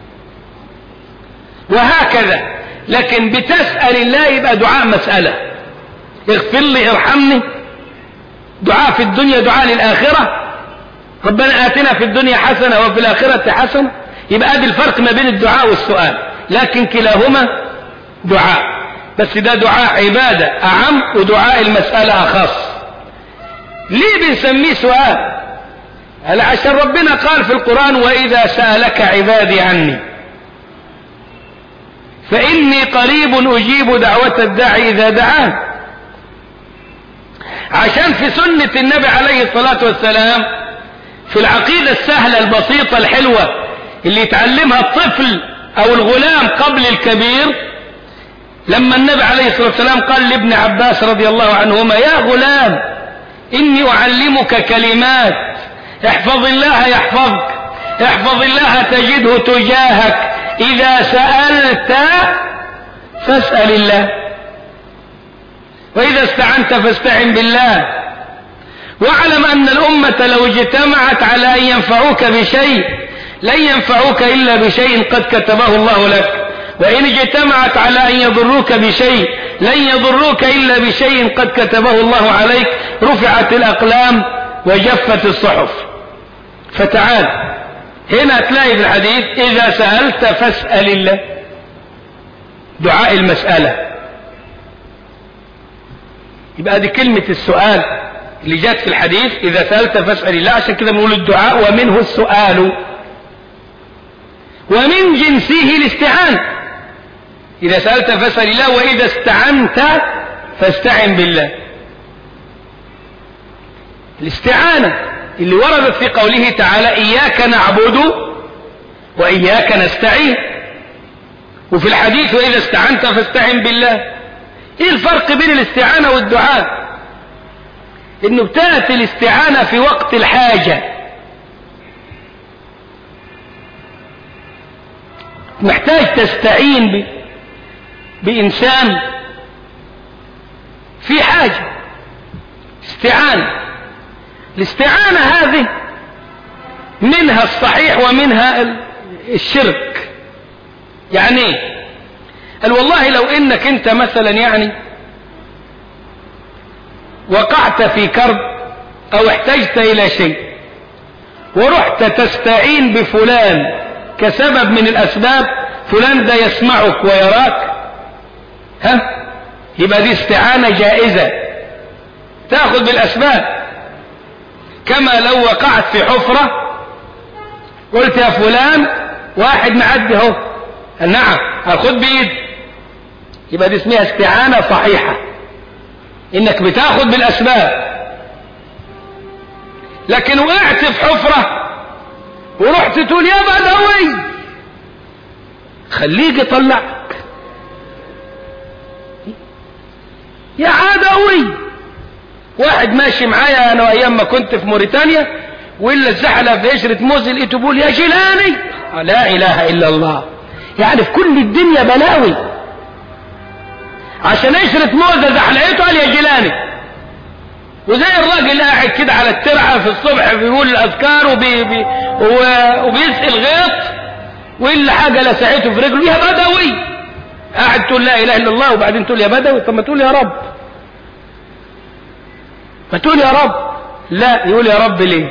وهكذا لكن بتسأل الله يبقى دعاء مسألة اغفر لي ارحمني دعاء في الدنيا دعاء للآخرة ربنا آتنا في الدنيا حسنة وفي الآخرة حسنة يبقى ادي الفرق ما بين الدعاء والسؤال لكن كلاهما دعاء بس ده دعاء عبادة أعم ودعاء المسألة أخص ليه بنسميه سؤال هل عشان ربنا قال في القرآن وإذا سألك عبادي عني فإني قريب أجيب دعوة الداعي إذا دعان عشان في سنة النبي عليه الصلاة والسلام في العقيدة السهلة البسيطة الحلوة اللي يتعلمها الطفل أو الغلام قبل الكبير لما النبي عليه الصلاة والسلام قال لابن عباس رضي الله عنهما يا غلام إني أعلمك كلمات احفظ الله يحفظك احفظ الله تجده تجاهك إذا سألت فاسأل الله وإذا استعنت فاستعن بالله واعلم أن الأمة لو اجتمعت على أن ينفعوك بشيء لن ينفعوك إلا بشيء قد كتبه الله لك وإن اجتمعت على أن يضروك بشيء لن يضروك إلا بشيء قد كتبه الله عليك رفعت الأقلام وجفت الصحف فتعال هنا تلاقي في الحديث إذا سألت فاسأل الله دعاء المسألة يبقى دي كلمة السؤال اللي جات في الحديث إذا سألت فاسأل الله عشان كده بنقول الدعاء ومنه السؤال ومن جنسه الاستعانة إذا سألت فاسأل الله وإذا استعنت فاستعن بالله الاستعانة اللي وردت في قوله تعالى إياك نعبد وإياك نستعين وفي الحديث وإذا استعنت فاستعن بالله إيه الفرق بين الاستعانة والدعاء إنه بتأتي الاستعانة في وقت الحاجة محتاج تستعين ب... بإنسان في حاجة استعانة الاستعانة هذه منها الصحيح ومنها الشرك يعني ايه قال والله لو انك انت مثلا يعني وقعت في كرب او احتجت الى شيء ورحت تستعين بفلان كسبب من الاسباب فلان ده يسمعك ويراك ها يبقى دي استعانة جائزة تاخذ بالاسباب كما لو وقعت في حفرة قلت يا فلان واحد معدي اهو نعم خد بايد يبقى دي اسمها استعانة صحيحة انك بتاخد بالاسباب لكن وقعت في حفرة ورحت تقول يا بدوي خليك يطلعك يا عدوي واحد ماشي معايا انا ايام ما كنت في موريتانيا وإلا الزحلة في قشرة موز لقيته بيقول يا جيلاني لا إله إلا الله يعني في كل الدنيا بلاوي عشان قشرة موزة زحلقته قال يا جيلاني وزي الراجل قاعد كده على الترعة في الصبح بيقول الأذكار وبي بي وبيسقي الغيط وإلا حاجة لسعته في رجله يا بدوي قاعد تقول لا إله إلا الله وبعدين تقول يا بدوي طب ما تقول يا رب ما تقول يا رب لا يقول يا رب ليه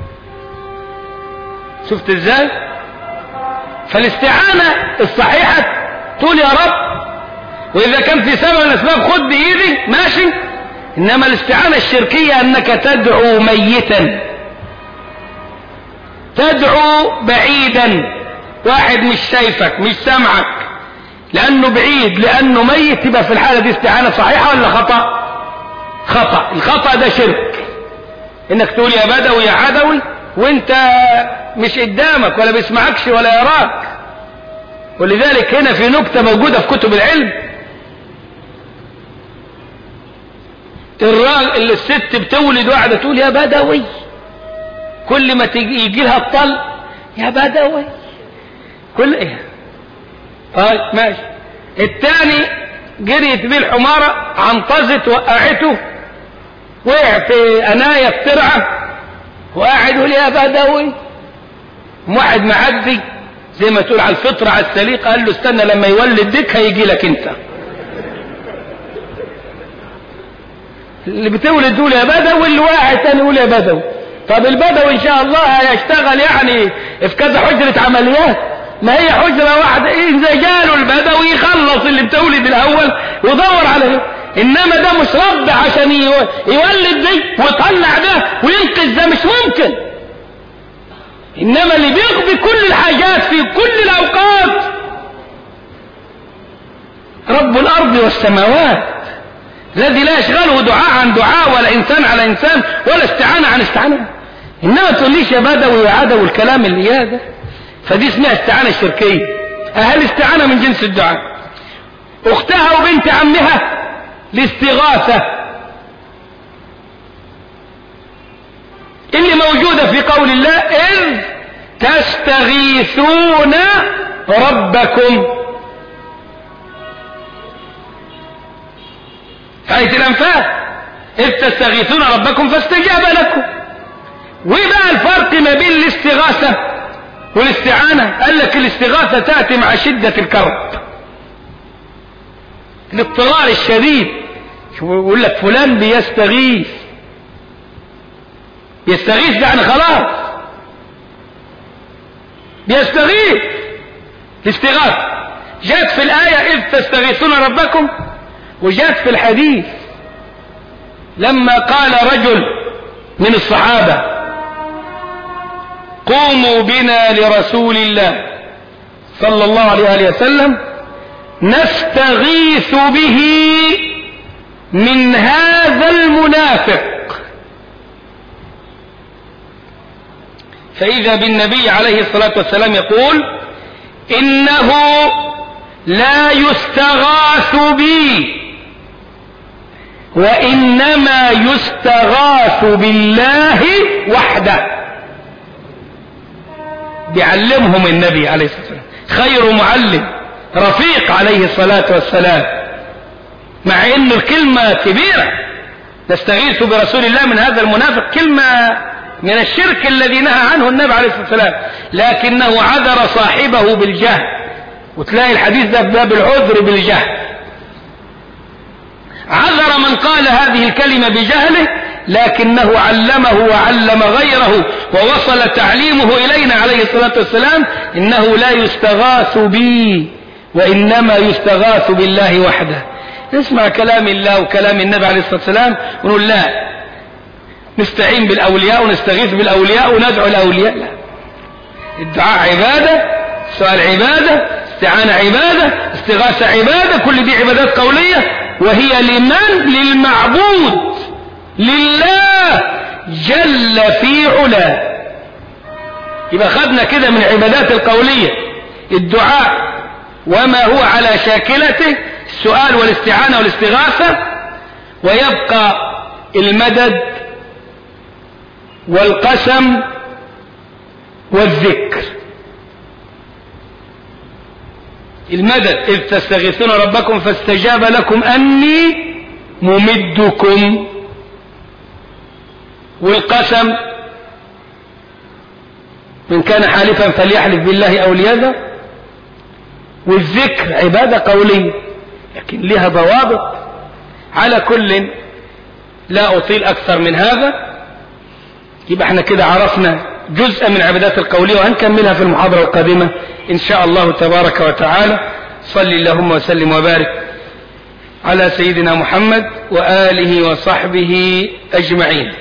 شفت ازاي فالاستعانة الصحيحة تقول يا رب واذا كان في سبب من الاسباب خد بايدي ماشي انما الاستعانة الشركية انك تدعو ميتا تدعو بعيدا واحد مش شايفك مش سامعك لانه بعيد لانه ميت يبقى في الحالة دي استعانة صحيحة ولا خطأ خطأ الخطأ ده شرك انك تقول يا بدوي يا عدوي وانت مش قدامك ولا بيسمعكش ولا يراك ولذلك هنا في نكتة موجودة في كتب العلم الراجل الست بتولد واحدة تقول يا بدوي كل ما تيجي يجي لها الطل يا بدوي كل ايه طيب ماشي الثاني جريت بيه الحمارة عنطزت وقعته وقع في انايا الترعه وقاعد يقول يا بدوي واحد معدي زي ما تقول على الفطرة على السليقة قال له استنى لما يولد ديك هيجي لك انت اللي بتولد تقول يا بدوي اللي واحد تاني يقول يا بدوي طب البدوي ان شاء الله هيشتغل يعني في كذا حجرة عمليات ما هي حجرة واحدة اذا جاله البدوي يخلص اللي بتولد الاول ويدور على انما ده مش رب عشان يولد دي ويطلع ده وينقذ ده مش ممكن انما اللي بيقضي كل الحاجات في كل الاوقات رب الأرض والسماوات الذي لا يشغله دعاء عن دعاء ولا إنسان على إنسان ولا استعانة عن استعانة إنما تقوليش يا بدوي يا عدوي الكلام اللي هذا فدي اسمها استعانة شركية أهل استعانة من جنس الدعاء أختها وبنت عمها الاستغاثة اللي موجودة في قول الله إذ تستغيثون ربكم آية الأنفال إذ تستغيثون ربكم فاستجاب لكم وإيه بقى الفرق ما بين الاستغاثة والاستعانة قال لك الاستغاثة تأتي مع شدة الكرب الاضطرار الشديد يقول لك فلان بيستغيث يستغيث يعني خلاص بيستغيث الاستغاثة جاءت في الآية إذ تستغيثون ربكم وجاءت في الحديث لما قال رجل من الصحابة قوموا بنا لرسول الله صلى الله عليه وسلم نستغيث به من هذا المنافق فإذا بالنبي عليه الصلاة والسلام يقول إنه لا يستغاث بي وإنما يستغاث بالله وحده بيعلمهم النبي عليه الصلاة والسلام خير معلم رفيق عليه الصلاة والسلام مع ان الكلمة كبيرة نستغيث برسول الله من هذا المنافق كلمة من الشرك الذي نهى عنه النبي عليه الصلاة والسلام لكنه عذر صاحبه بالجهل وتلاقي الحديث ده في باب العذر بالجهل عذر من قال هذه الكلمة بجهله لكنه علمه وعلم غيره ووصل تعليمه إلينا عليه الصلاة والسلام إنه لا يستغاث بي وإنما يستغاث بالله وحده نسمع كلام الله وكلام النبي عليه الصلاة والسلام ونقول لا نستعين بالأولياء ونستغيث بالأولياء وندعو الأولياء لا الدعاء عبادة سؤال عبادة استعانة عبادة استغاثة عبادة كل دي عبادات قولية وهي لمن للمعبود لله جل في علا يبقى خدنا كده من عبادات القولية الدعاء وما هو على شاكلته السؤال والاستعانة والاستغاثة ويبقى المدد والقسم والذكر المدد إذ تستغيثون ربكم فاستجاب لكم أني ممدكم والقسم من كان حالفا فليحلف بالله أو ليذر والذكر عبادة قولية لكن لها ضوابط على كل لا أطيل أكثر من هذا يبقى احنا كده عرفنا جزء من عبادات القولية وهنكملها في المحاضرة القادمة إن شاء الله تبارك وتعالى صل اللهم وسلم وبارك على سيدنا محمد وآله وصحبه أجمعين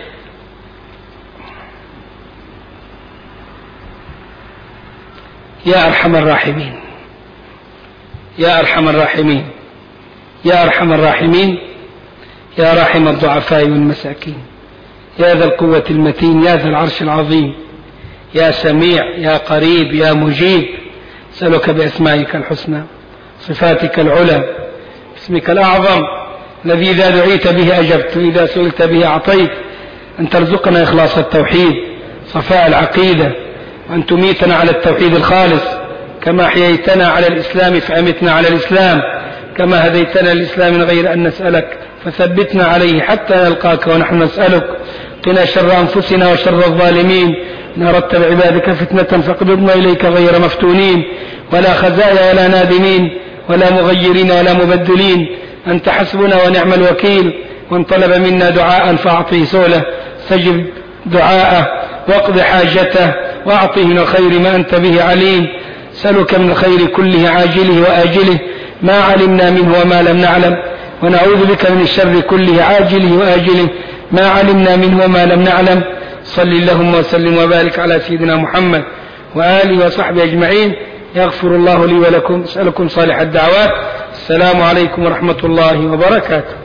يا أرحم الراحمين يا أرحم الراحمين يا أرحم الراحمين يا راحم الضعفاء والمساكين يا ذا القوة المتين يا ذا العرش العظيم يا سميع يا قريب يا مجيب أسألك بأسمائك الحسنى صفاتك العلى اسمك الأعظم الذي إذا دعيت به أجبت وإذا سئلت به أعطيت أن ترزقنا إخلاص التوحيد صفاء العقيدة وأن تميتنا على التوحيد الخالص كما أحييتنا على الإسلام فأمتنا على الإسلام كما هديتنا للإسلام من غير أن نسألك فثبتنا عليه حتى نلقاك ونحن نسألك قنا شر أنفسنا وشر الظالمين إن أردت بعبادك فتنة فاقبضنا إليك غير مفتونين ولا خزايا ولا نادمين ولا مغيرين ولا مبدلين أنت حسبنا ونعم الوكيل وان طلب منا دعاء فأعطه سؤله استجب دعاءه واقض حاجته وأعطه من الخير ما أنت به عليم سألك من الخير كله عاجله وآجله ما علمنا منه وما لم نعلم ونعوذ بك من الشر كله عاجله وآجله ما علمنا منه وما لم نعلم صل اللهم وسلم وبارك على سيدنا محمد وآله وصحبه أجمعين يغفر الله لي ولكم أسألكم صالح الدعوات السلام عليكم ورحمة الله وبركاته